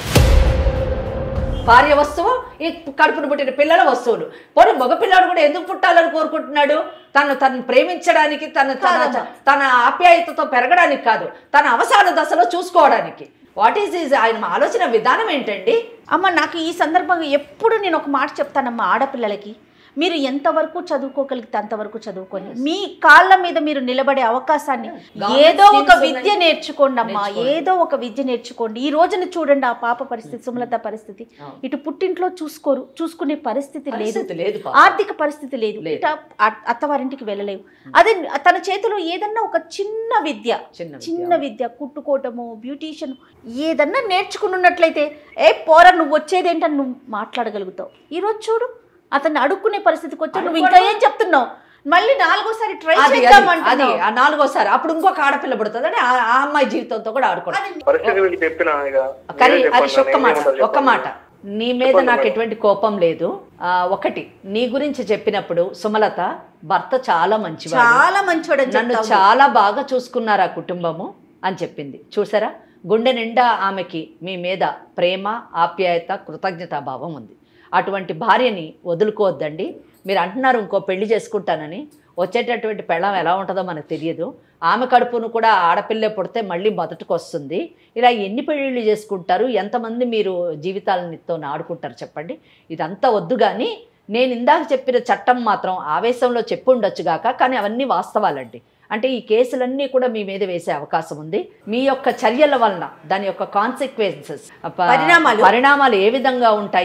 Speaker 4: భార్య వస్తువు ఈ కడుపును పుట్టిన పిల్లల వస్తువులు పోనీ మగపిల్లాడు కూడా ఎందుకు పుట్టాలని కోరుకుంటున్నాడు తను తను ప్రేమించడానికి తను తన
Speaker 2: కాదమ్మా.
Speaker 4: తన ఆప్యాయతతో పెరగడానికి కాదు తన అవసాన దశలో చూసుకోవడానికి వాట్ ఈస్ ఈజ్ ఆయన ఆలోచన విధానం ఏంటండి
Speaker 2: అమ్మ నాకు ఈ సందర్భంగా ఎప్పుడు నేను ఒక మాట చెప్తానమ్మా ఆడపిల్లలకి మీరు ఎంతవరకు చదువుకోగలిగితే అంతవరకు చదువుకొని మీ కాళ్ళ మీద మీరు నిలబడే అవకాశాన్ని
Speaker 4: Government
Speaker 2: ఏదో ఒక
Speaker 4: schemes
Speaker 2: విద్య
Speaker 4: ఉన్నాయి.
Speaker 2: నేర్చుకోండి అమ్మా
Speaker 4: నేర్చుకోండి.
Speaker 2: ఏదో ఒక విద్య నేర్చుకోండి ఈ రోజున చూడండి ఆ పాప పరిస్థితి సుమలత పరిస్థితి
Speaker 4: అవును.
Speaker 2: ఇటు పుట్టింట్లో చూసుకోరు చూసుకునే పరిస్థితి లేదు
Speaker 4: పరిస్థితి లేదు పాపం.
Speaker 2: ఆర్థిక పరిస్థితి లేదు
Speaker 4: లేదు.
Speaker 2: ఇటు అ- అత్తవారింటికి వెళ్ళలేవు అదే తన చేతిలో ఏదన్నా ఒక చిన్న విద్య
Speaker 4: చిన్న విద్య.
Speaker 2: చిన్న విద్య కుట్టుకోవటము బ్యూటీషియన్ ఏదన్నా నేర్చుకున్నట్లయితే ఏ పోరా నువ్వు వచ్చేదేంటని నువ్వు మాట్లాడగలుగుతావు ఈరోజు చూడు అతన్ని అడుక్కునే పరిస్థితికి వచ్చా నువ్వు ఇంకా ఏం చెప్తున్నావు మళ్ళీ నాలుగోసారి ట్రై
Speaker 4: అది అది- అది
Speaker 2: చేద్దామంటున్నావు
Speaker 4: ఆ నాలుగోసారి అప్పుడు ఇంకొక ఆడపిల్ల పుడుతుంది అంటే ఆ ఆ అమ్మాయి జీవితంతో కూడా ఆడుకోవడం
Speaker 5: పరిస్థితి వీళ్ళకి చెప్పిన ఇక
Speaker 4: కానీ
Speaker 5: మీరే
Speaker 4: అది
Speaker 5: చెప్పండి,
Speaker 4: ఒక్క
Speaker 5: నేను
Speaker 4: మాట
Speaker 5: ఏమంటారు
Speaker 4: ఒక్క
Speaker 5: చెప్పండి.
Speaker 4: మాట నీ మీద
Speaker 5: చెప్పండి
Speaker 4: నాకు
Speaker 5: మేడం.
Speaker 4: ఎటువంటి కోపం లేదు ఆ, ఒకటి నీ గురించి చెప్పినప్పుడు సుమలత భర్త చాలా మంచివాడు
Speaker 2: చాలా మంచివాడు అని
Speaker 4: నన్ను
Speaker 2: చెప్తా ఉంది.
Speaker 4: చాలా బాగా చూసుకున్నారు ఆ కుటుంబము అని చెప్పింది చూసారా గుండె నిండా ఆమెకి మీ మీద ప్రేమ ఆప్యాయత కృతజ్ఞతాభావం ఉంది అటువంటి భార్యని వదులుకోవద్దండి మీరు అంటున్నారు ఇంకో పెళ్లి చేసుకుంటానని వచ్చేటటువంటి పెళ్ళం ఎలా ఉంటుందో మనకు తెలియదు ఆమె కడుపును కూడా ఆడపిల్లే పుడితే మళ్ళీ మొదటికి వస్తుంది ఇలా ఎన్ని పెళ్ళిళ్ళు చేసుకుంటారు ఎంతమంది మీరు జీవితాలనితో ఆడుకుంటారు చెప్పండి ఇదంతా వద్దు కానీ నేను ఇందాక చెప్పిన చట్టం మాత్రం ఆవేశంలో చెప్పి ఉండొచ్చు గాక కానీ అవన్నీ వాస్తవాలండి అంటే ఈ కేసులన్నీ కూడా మీ మీద వేసే అవకాశం ఉంది మీ యొక్క చర్యల వలన దాని యొక్క కాన్సిక్వెన్సెస్
Speaker 2: పరిణామాలు.
Speaker 4: పరిణామాలు ఏ విధంగా ఉంటాయి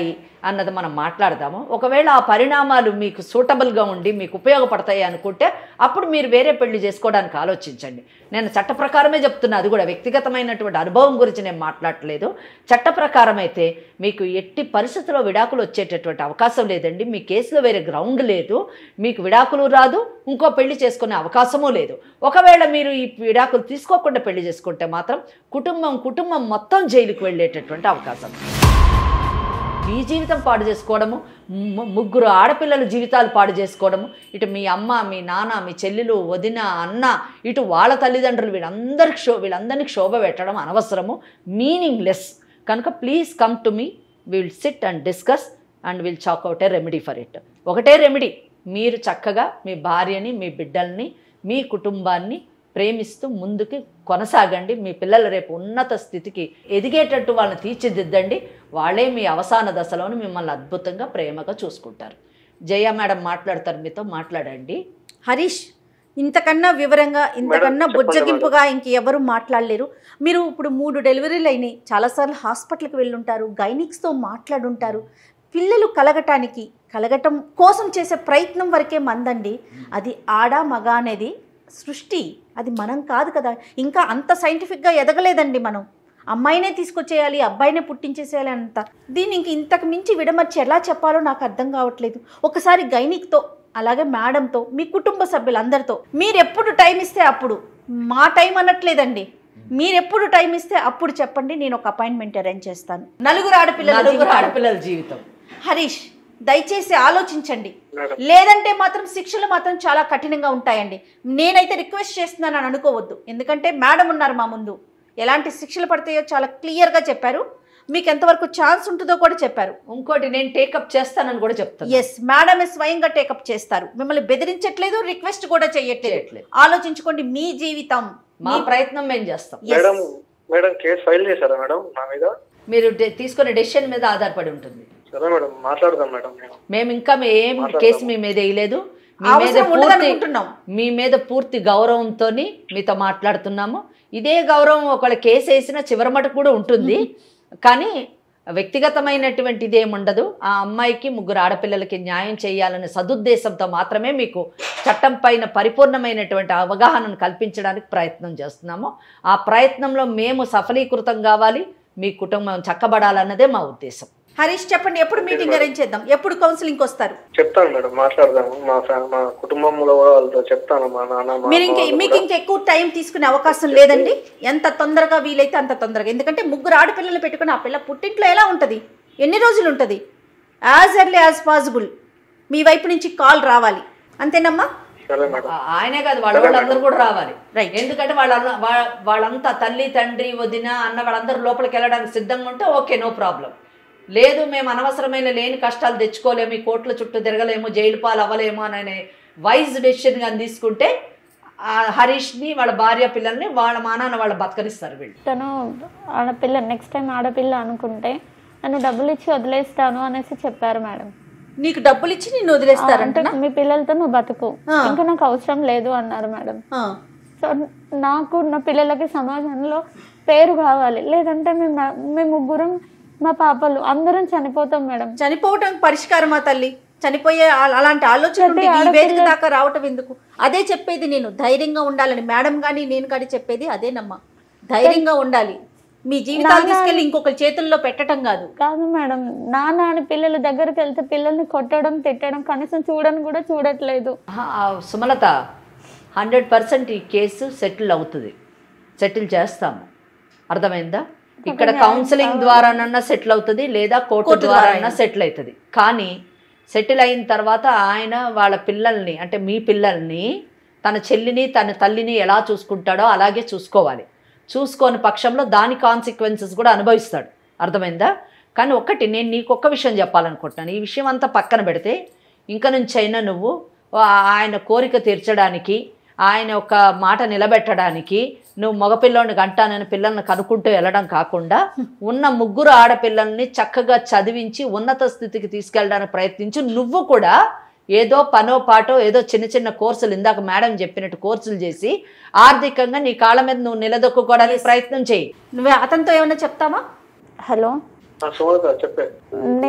Speaker 4: అన్నది మనం మాట్లాడదాము ఒకవేళ ఆ పరిణామాలు మీకు సూటబుల్గా ఉండి మీకు ఉపయోగపడతాయి అనుకుంటే అప్పుడు మీరు వేరే పెళ్లి చేసుకోవడానికి ఆలోచించండి నేను చట్ట ప్రకారమే చెప్తున్నా అది కూడా వ్యక్తిగతమైనటువంటి అనుభవం గురించి నేను మాట్లాడట్లేదు చట్ట ప్రకారం అయితే మీకు ఎట్టి పరిస్థితుల్లో విడాకులు వచ్చేటటువంటి అవకాశం లేదండి మీ కేసులో వేరే గ్రౌండ్ లేదు మీకు విడాకులు రాదు ఇంకో పెళ్లి చేసుకునే అవకాశమూ లేదు ఒకవేళ మీరు ఈ విడాకులు తీసుకోకుండా పెళ్లి చేసుకుంటే మాత్రం కుటుంబం కుటుంబం మొత్తం జైలుకు వెళ్ళేటటువంటి అవకాశం మీ జీవితం పాడు చేసుకోవడము ము- ముగ్గురు ఆడపిల్లల జీవితాలు పాడు చేసుకోవడము ఇటు మీ అమ్మ మీ నాన్న మీ చెల్లెలు వదిన అన్న ఇటు వాళ్ళ తల్లిదండ్రులు వీళ్ళందరికి షో వీళ్ళందరినీ క్షోభ పెట్టడం అనవసరము మీనింగ్లెస్ కనుక please come to me will sit and discuss and will chalk out a remedy for it ఒకటే రెమెడీ మీరు చక్కగా మీ భార్యని మీ బిడ్డల్ని మీ కుటుంబాన్ని ప్రేమిస్తూ ముందుకి కొనసాగండి మీ పిల్లలు రేపు ఉన్నత స్థితికి ఎదిగేటట్టు వాళ్ళని తీర్చిదిద్దండి వాళ్ళే మీ అవసాన దశలోని మిమ్మల్ని అద్భుతంగా ప్రేమగా చూసుకుంటారు జయ మేడం మాట్లాడతారు మీతో మాట్లాడండి
Speaker 2: హరీష్ ఇంతకన్నా వివరంగా ఇంతకన్నా
Speaker 5: చెప్పండి
Speaker 2: బుజ్జగింపుగా ఇంక ఎవరు మాట్లాడలేరు మీరు ఇప్పుడు మూడు డెలివరీలు అయినాయి చాలాసార్లు హాస్పిటల్కి వెళ్ళుంటారు గైనిక్స్తో మాట్లాడుంటారు పిల్లలు కలగటానికి కలగటం కోసం చేసే ప్రయత్నం వరకే మందండి అది ఆడ మగ అనేది సృష్టి అది మనం కాదు కదా ఇంకా అంత సైంటిఫిక్గా ఎదగలేదండి మనం అమ్మాయినే తీసుకొచ్చేయాలి అబ్బాయినే పుట్టించేసేయాలి అంత దీన్ని ఇంక ఇంతకు మించి విడమర్చి ఎలా చెప్పాలో నాకు అర్థం కావట్లేదు ఒకసారి గైనిక్తో అలాగే మేడంతో మీ కుటుంబ సభ్యులందరితో మీరు ఎప్పుడు టైం ఇస్తే అప్పుడు మా టైం అనట్లేదండి మీరు ఎప్పుడు టైం ఇస్తే అప్పుడు చెప్పండి నేను ఒక అపాయింట్మెంట్ అరేంజ్ చేస్తాను నలుగురు ఆడపిల్లల
Speaker 4: నలుగురు
Speaker 2: జీవితాలు.
Speaker 4: ఆడపిల్లల జీవితం
Speaker 2: హరీష్ దయచేసి ఆలోచించండి
Speaker 5: మేడం.
Speaker 2: లేదంటే మాత్రం శిక్షలు మాత్రం చాలా కఠినంగా ఉంటాయండి నేనైతే రిక్వెస్ట్ చేస్తున్నాను అని అనుకోవద్దు ఎందుకంటే మేడం ఉన్నారు మా ముందు ఎలాంటి శిక్షలు పడతాయో చాలా క్లియర్గా చెప్పారు మీకు ఎంతవరకు ఛాన్స్ ఉంటుందో కూడా చెప్పారు
Speaker 4: ఇంకోటి నేను టేకప్ చేస్తానని కూడా చెప్తాను
Speaker 2: ఎస్ మేడమే స్వయంగా టేకప్ చేస్తారు మిమ్మల్ని బెదిరించట్లేదు రిక్వెస్ట్ కూడా చేయట్లేదు
Speaker 4: చేయట్లేదు.
Speaker 2: ఆలోచించుకోండి మీ జీవితం
Speaker 4: మా
Speaker 2: మీ-
Speaker 4: ప్రయత్నం మేము చేస్తాం
Speaker 2: Yes.
Speaker 5: Madam madam case file చేశారా మేడం నా మీద
Speaker 4: మీరు డె- తీసుకునే డెసిషన్ మీద ఆధారపడి ఉంటుంది
Speaker 5: సరే మేడం మాట్లాడదాం మేడం నేను
Speaker 4: మేము ఇంకా మే- ఏం
Speaker 5: మాట్లాడతాము.
Speaker 4: కేసు మీ మీద వేయలేదు మీ మీద
Speaker 2: అవసరం
Speaker 4: పూర్తి
Speaker 2: ఉండదనుకుంటున్నాం
Speaker 4: మీ మీద పూర్తి గౌరవంతో మీతో మాట్లాడుతున్నాము ఇదే గౌరవం ఒకవేళ కేసు వేసిన చివరి మటుకు కూడా ఉంటుంది కానీ వ్యక్తిగతమైనటువంటిది ఏముండదు ఆ అమ్మాయికి ముగ్గురు ఆడపిల్లలకి న్యాయం చేయాలనే సదుద్దేశంతో మాత్రమే మీకు చట్టం పైన పరిపూర్ణమైనటువంటి అవగాహనను కల్పించడానికి ప్రయత్నం చేస్తున్నాము ఆ ప్రయత్నంలో మేము సఫలీకృతం కావాలి మీ కుటుంబం చక్కబడాలన్నదే మా ఉద్దేశం
Speaker 2: హరీష్ చెప్పండి ఎప్పుడు మీటింగ్ అరేంజ్ చేద్దాం ఎప్పుడు కౌన్సిలింగ్ వస్తారు
Speaker 5: చెప్తాను మేడం మాట్లాడదాము మా ఫ్యా- మా కుటుంబంలో కూడా వాళ్ళతో చెప్తాను మా నాన్న మా
Speaker 2: మీరు
Speaker 5: అమ్మ
Speaker 2: ఇంకా
Speaker 5: వాళ్ళు
Speaker 2: మీకు
Speaker 5: కూడా.
Speaker 2: ఇంకా ఎక్కువ టైం తీసుకునే అవకాశం లేదండి ఎంత తొందరగా వీలైతే అంత తొందరగా ఎందుకంటే ముగ్గురు ఆడపిల్లలు పెట్టుకుని ఆ పిల్ల పుట్టింట్లో ఎలా ఉంటుంది ఎన్ని రోజులు ఉంటుంది యాజ్ ఎర్లీ యాజ్ పాసిబుల్ మీ వైపు నుంచి కాల్ రావాలి అంతేనమ్మా
Speaker 5: సరే మేడం
Speaker 4: ఆ- ఆయనే కాదు వాళ్ళ వాళ్ళందరూ కూడా రావాలి
Speaker 2: Right.
Speaker 4: ఎందుకంటే వాళ్ళ వా- వాళ్ళంతా తల్లి తండ్రి వదిన అన్న వాళ్ళందరూ లోపలికి వెళ్ళడానికి సిద్ధంగా ఉంటే ఓకే నో ప్రాబ్లం లేదు మేము అనవసరమైన లేని కష్టాలు తెచ్చుకోలేము ఈ కోట్ల చుట్టూ తిరగలేము జైలు పాలు అవ్వలేము అనే వైజ్ డెసిషన్ కానీ తీసుకుంటే ఆ హరీష్ని వాళ్ళ భార్య పిల్లల్ని వాళ్ళ మానాన్న వాళ్ళ బతకనిస్తారు వీళ్ళు
Speaker 3: తను ఆడపిల్ల నెక్స్ట్ టైం ఆడపిల్ల అనుకుంటే నన్ను డబ్బులు ఇచ్చి వదిలేస్తాను అనేసి చెప్పారు మేడం
Speaker 2: నీకు డబ్బులు ఇచ్చి నిన్ను
Speaker 3: అంటే
Speaker 2: వదిలేస్తారంట
Speaker 3: మీ పిల్లలతో నువ్వు బతుకు
Speaker 2: ఆ.
Speaker 3: ఇంకా నాకు అవసరం లేదు అన్నారు మేడం సో నాకు నా పిల్లలకి సమాజంలో పేరు కావాలి లేదంటే మేము నా- మేము ముగ్గురం మా పాపలు అందరం చనిపోతాం మేడం
Speaker 2: చనిపోవటం పరిష్కారమా తల్లి చనిపోయే ఆ- అలాంటి ఆలోచన ఉంటే ఈ వేదిక దాకా రావటం ఎందుకు అదే చెప్పేది నేను ధైర్యంగా ఉండాలని మేడం కానీ నేను కానీ చెప్పేది అదేనమ్మా ధైర్యంగా ఉండాలి మీ జీవితాలు తీసుకెళ్ళి ఇంకొకరి చేతుల్లో పెట్టడం కాదు
Speaker 3: కాదు మేడం నాన్న అని పిల్లల దగ్గరికి వెళ్తే పిల్లల్ని కొట్టడం తిట్టడం కనీసం చూడని కూడా చూడట్లేదు
Speaker 4: ఆహా, ఆ సుమలత హండ్రెడ్ పర్సెంట్ ఈ కేసు సెటిల్ అవుతుంది సెటిల్ చేస్తాము అర్థమైందా ఇక్కడ కౌన్సిలింగ్ ద్వారానన్నా సెటిల్ అవుతుంది లేదా కోర్టు
Speaker 2: కోర్టు
Speaker 4: ద్వారా
Speaker 2: ద్వారా
Speaker 4: సెటిల్ అవుతుంది కానీ సెటిల్ అయిన తర్వాత ఆయన వాళ్ళ పిల్లల్ని అంటే మీ పిల్లల్ని తన చెల్లిని తన తల్లిని ఎలా చూసుకుంటాడో అలాగే చూసుకోవాలి చూసుకోని పక్షంలో దాని కాన్సిక్వెన్సెస్ కూడా అనుభవిస్తాడు అర్థమైందా కానీ ఒక్కటి నేను నీకు ఒక్క విషయం చెప్పాలనుకుంటున్నాను ఈ విషయం అంతా పక్కన పెడితే ఇంక నుంచి అయినా నువ్వు ఆ- ఆయన కోరిక తీర్చడానికి ఆయన ఒక మాట నిలబెట్టడానికి నువ్వు మగపిల్లోని గంటానని పిల్లల్ని కనుక్కుంటూ వెళ్ళడం కాకుండా ఉన్న ముగ్గురు ఆడపిల్లల్ని చక్కగా చదివించి ఉన్నత స్థితికి తీసుకెళ్ళడానికి ప్రయత్నించు నువ్వు కూడా ఏదో పనో పాటో ఏదో చిన్న చిన్న కోర్సులు ఇందాక మేడం చెప్పినట్టు కోర్సులు చేసి ఆర్థికంగా నీ కాళ్ళ మీద నువ్వు నిలదొక్కుకోవడానికి ప్రయత్నం చేయి
Speaker 2: నువ్వే అతనితో ఏమైనా చెప్తావా
Speaker 3: హలో
Speaker 5: ఆ, సుమలత చెప్పే
Speaker 3: నేను మేము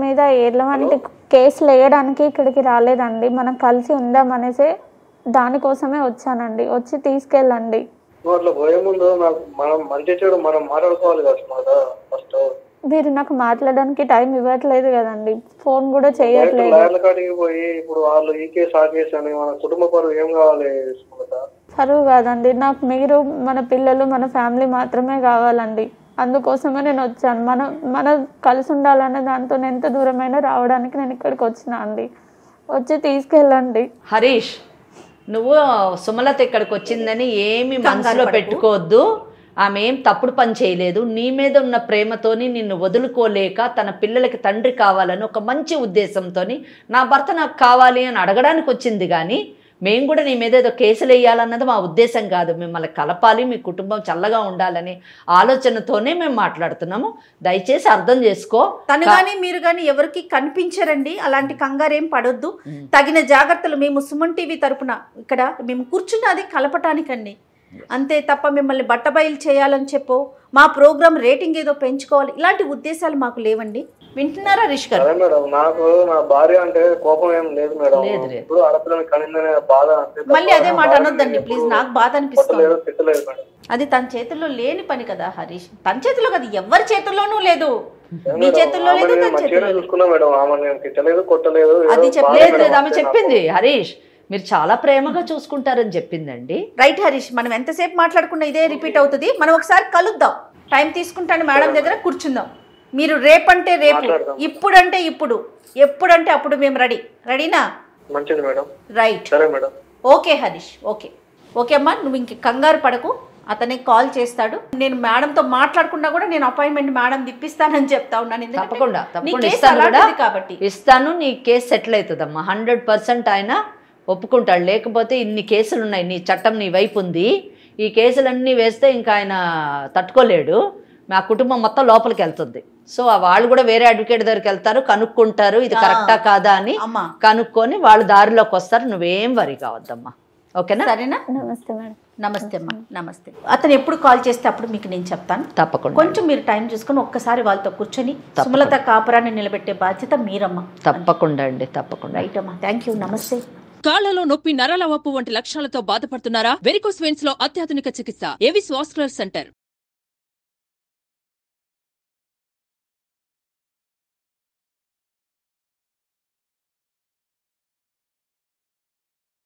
Speaker 3: మీద ఎలాంటి కేసులు వేయడానికి ఇక్కడికి రాలేదండి మనం కలిసి ఉందామనేసి దానికోసమే వచ్చానండి వచ్చి తీసుకెళ్ళండి
Speaker 5: నువ్వు అట్లా పోయే ముందు నాకు మనం మంచి చెడు మనం మాట్లాడుకోవాలి కదా సుమలత ఫస్ట్
Speaker 3: మీరు నాకు మాట్లాడడానికి టైం ఇవ్వట్లేదు కదండి ఫోన్ కూడా చేయట్లేదు
Speaker 5: లాయర్ల కాడికి పోయి ఇప్పుడు వాళ్ళు ఈ కేసు ఆ కేసు అని మన కుటుంబ పరువు ఏం కావాలి సుమలత
Speaker 3: సరువు కాదండి నాకు మీరు మన పిల్లలు మన ఫ్యామిలీ మాత్రమే కావాలండి అందుకోసమే నేను వచ్చాను మన మన కలిసి ఉండాలనే దాంతో నేను ఎంత దూరమైనా రావడానికి నేను ఇక్కడికి వచ్చిన అండి వచ్చి తీసుకెళ్ళండి
Speaker 4: హరీష్ నువ్వు సుమలత ఇక్కడికి వచ్చిందని ఏమి మనసులో పెట్టుకోవద్దు ఆమె ఏం తప్పుడు పని చేయలేదు నీ మీద ఉన్న ప్రేమతోని నిన్ను వదులుకోలేక తన పిల్లలకి తండ్రి కావాలని ఒక మంచి ఉద్దేశంతోని నా భర్త నాకు కావాలి అని అడగడానికి వచ్చింది కానీ మేము కూడా నీ మీద ఏదో కేసులు వేయాలన్నది మా ఉద్దేశం కాదు మిమ్మల్ని కలపాలి మీ కుటుంబం చల్లగా ఉండాలని ఆలోచనతోనే మేము మాట్లాడుతున్నాము దయచేసి అర్థం చేసుకో
Speaker 2: తను కానీ మీరు కానీ ఎవరికి కనిపించరండి అలాంటి కంగారేం పడొద్దు తగిన జాగ్రత్తలు మేము సుమన్ టీవీ తరపున ఇక్కడ మేము కూర్చున్నది కలపటానికండి అంతే తప్ప మిమ్మల్ని బట్టబయలు చేయాలని చెప్పో మా ప్రోగ్రామ్ రేటింగ్ ఏదో పెంచుకోవాలి ఇలాంటి ఉద్దేశాలు మాకు లేవండి వింటున్నారా రిష్ గారు
Speaker 5: అదే మేడం నాకు నా భార్య అంటే కోపం ఏం లేదు మేడం
Speaker 4: లేదు, లేదు.
Speaker 5: ఇప్పుడు ఆడపిల్లని కనిందనే బాధ అంతే తప్ప
Speaker 2: మళ్ళీ అదే
Speaker 5: నా
Speaker 2: మాట
Speaker 5: భార్యని
Speaker 2: అనొద్దండి
Speaker 5: ఎప్పుడు
Speaker 2: ప్లీజ్ నాకు బాధ అనిపిస్తుంది
Speaker 5: కొట్టలేదు తిట్టలేదు మేడం
Speaker 2: అది తన చేతుల్లో లేని పని కదా హరీష్ తన చేతిలో కదా ఎవరి చేతుల్లోనూ లేదు
Speaker 5: ఏం
Speaker 2: నీ
Speaker 5: మేడం,
Speaker 2: చేతుల్లో లేదు
Speaker 5: ఆమెని
Speaker 2: తన
Speaker 5: మంచిగానే
Speaker 2: చేతుల్లో లేదు
Speaker 5: చూసుకున్నా మేడం ఆమె నేను తిట్టలేదు కొట్టలేదు
Speaker 2: అది
Speaker 5: ఏదో
Speaker 2: చెప్పలేదు,
Speaker 5: బాధ
Speaker 4: లేదు లేదు
Speaker 5: మేడం
Speaker 4: ఆమె
Speaker 5: అంతే
Speaker 4: చెప్పింది హరీష్ మీరు చాలా ప్రేమగా చూసుకుంటారని చెప్పిందండి
Speaker 2: రైట్ హరీష్ మనం ఎంతసేపు మాట్లాడుకున్నా ఇదే రిపీట్ అవుతుంది మనం ఒకసారి కలుద్దాం టైం తీసుకుంటాను మేడం దగ్గర కూర్చుందాం మీరు రేపంటే రేపు
Speaker 5: మాట్లాడదాం.
Speaker 2: ఇప్పుడంటే ఇప్పుడు ఎప్పుడంటే అప్పుడు మేము రెడీ రెడీనా
Speaker 5: నాకు. మంచిది మేడం
Speaker 2: రైట్
Speaker 5: సరే madam
Speaker 2: okay Harish okay okay అమ్మా నువ్వు ఇంక కంగారు పడకు అతనే కాల్ చేస్తాడు నేను మేడంతో మాట్లాడకుండా కూడా నేను అపాయింట్మెంట్ మేడం తిప్పిస్తానని చెప్తా ఉన్నాను ఎందుకంటే
Speaker 4: తప్పకుండా
Speaker 2: నీ
Speaker 4: తప్పకుండా
Speaker 2: కేసు
Speaker 4: ఇస్తాను కూడా
Speaker 2: అలాంటిది కాబట్టి
Speaker 4: ఇస్తాను నీ కేసు సెటిల్ అవుతుందమ్మా హండ్రెడ్ పర్సెంట్ ఆయన ఒప్పుకుంటాడు లేకపోతే ఇన్ని కేసులు ఉన్నాయి నీ చట్టం నీ వైపు ఉంది ఈ కేసులన్నీ వేస్తే ఇంకా ఆయన తట్టుకోలేడు మా కుటుంబం మొత్తం లోపలికి వెళ్తుంది సో ఆ వాళ్ళు కూడా వేరే అడ్వకేట్ దగ్గరికి వెళ్తారు కనుక్కుంటారు ఇది
Speaker 2: ఆ.
Speaker 4: కరెక్టా కాదా అని
Speaker 2: అమ్మా
Speaker 4: కనుక్కొని వాళ్ళు దారిలోకి వస్తారు నువ్వేం వరి కావద్దమ్మా ఓకేనా
Speaker 2: సరేనా
Speaker 3: నమస్తే మేడం
Speaker 2: నమస్తే అమ్మా నమస్తే అతను ఎప్పుడు కాల్ చేస్తే అప్పుడు మీకు నేను చెప్తాను
Speaker 4: తప్పకుండా
Speaker 2: కొంచెం మీరు టైం చూసుకొని ఒక్కసారి వాళ్ళతో కూర్చొని సుమలత కాపురాన్ని నిలబెట్టే బాధ్యత మీరమ్మా
Speaker 4: తప్పకుండా అండి తప్పకుండా
Speaker 2: రైట్ అమ్మా థ్యాంక్ యూ నమస్తే
Speaker 6: కాళ్లలో నొప్పి నరాల వాపు వంటి లక్షణాలతో బాధపడుతున్నారా వెరికోస్ వెయిన్స్ లో అత్యాధునిక చికిత్స ఏవిస్ వాస్కులర్ సెంటర్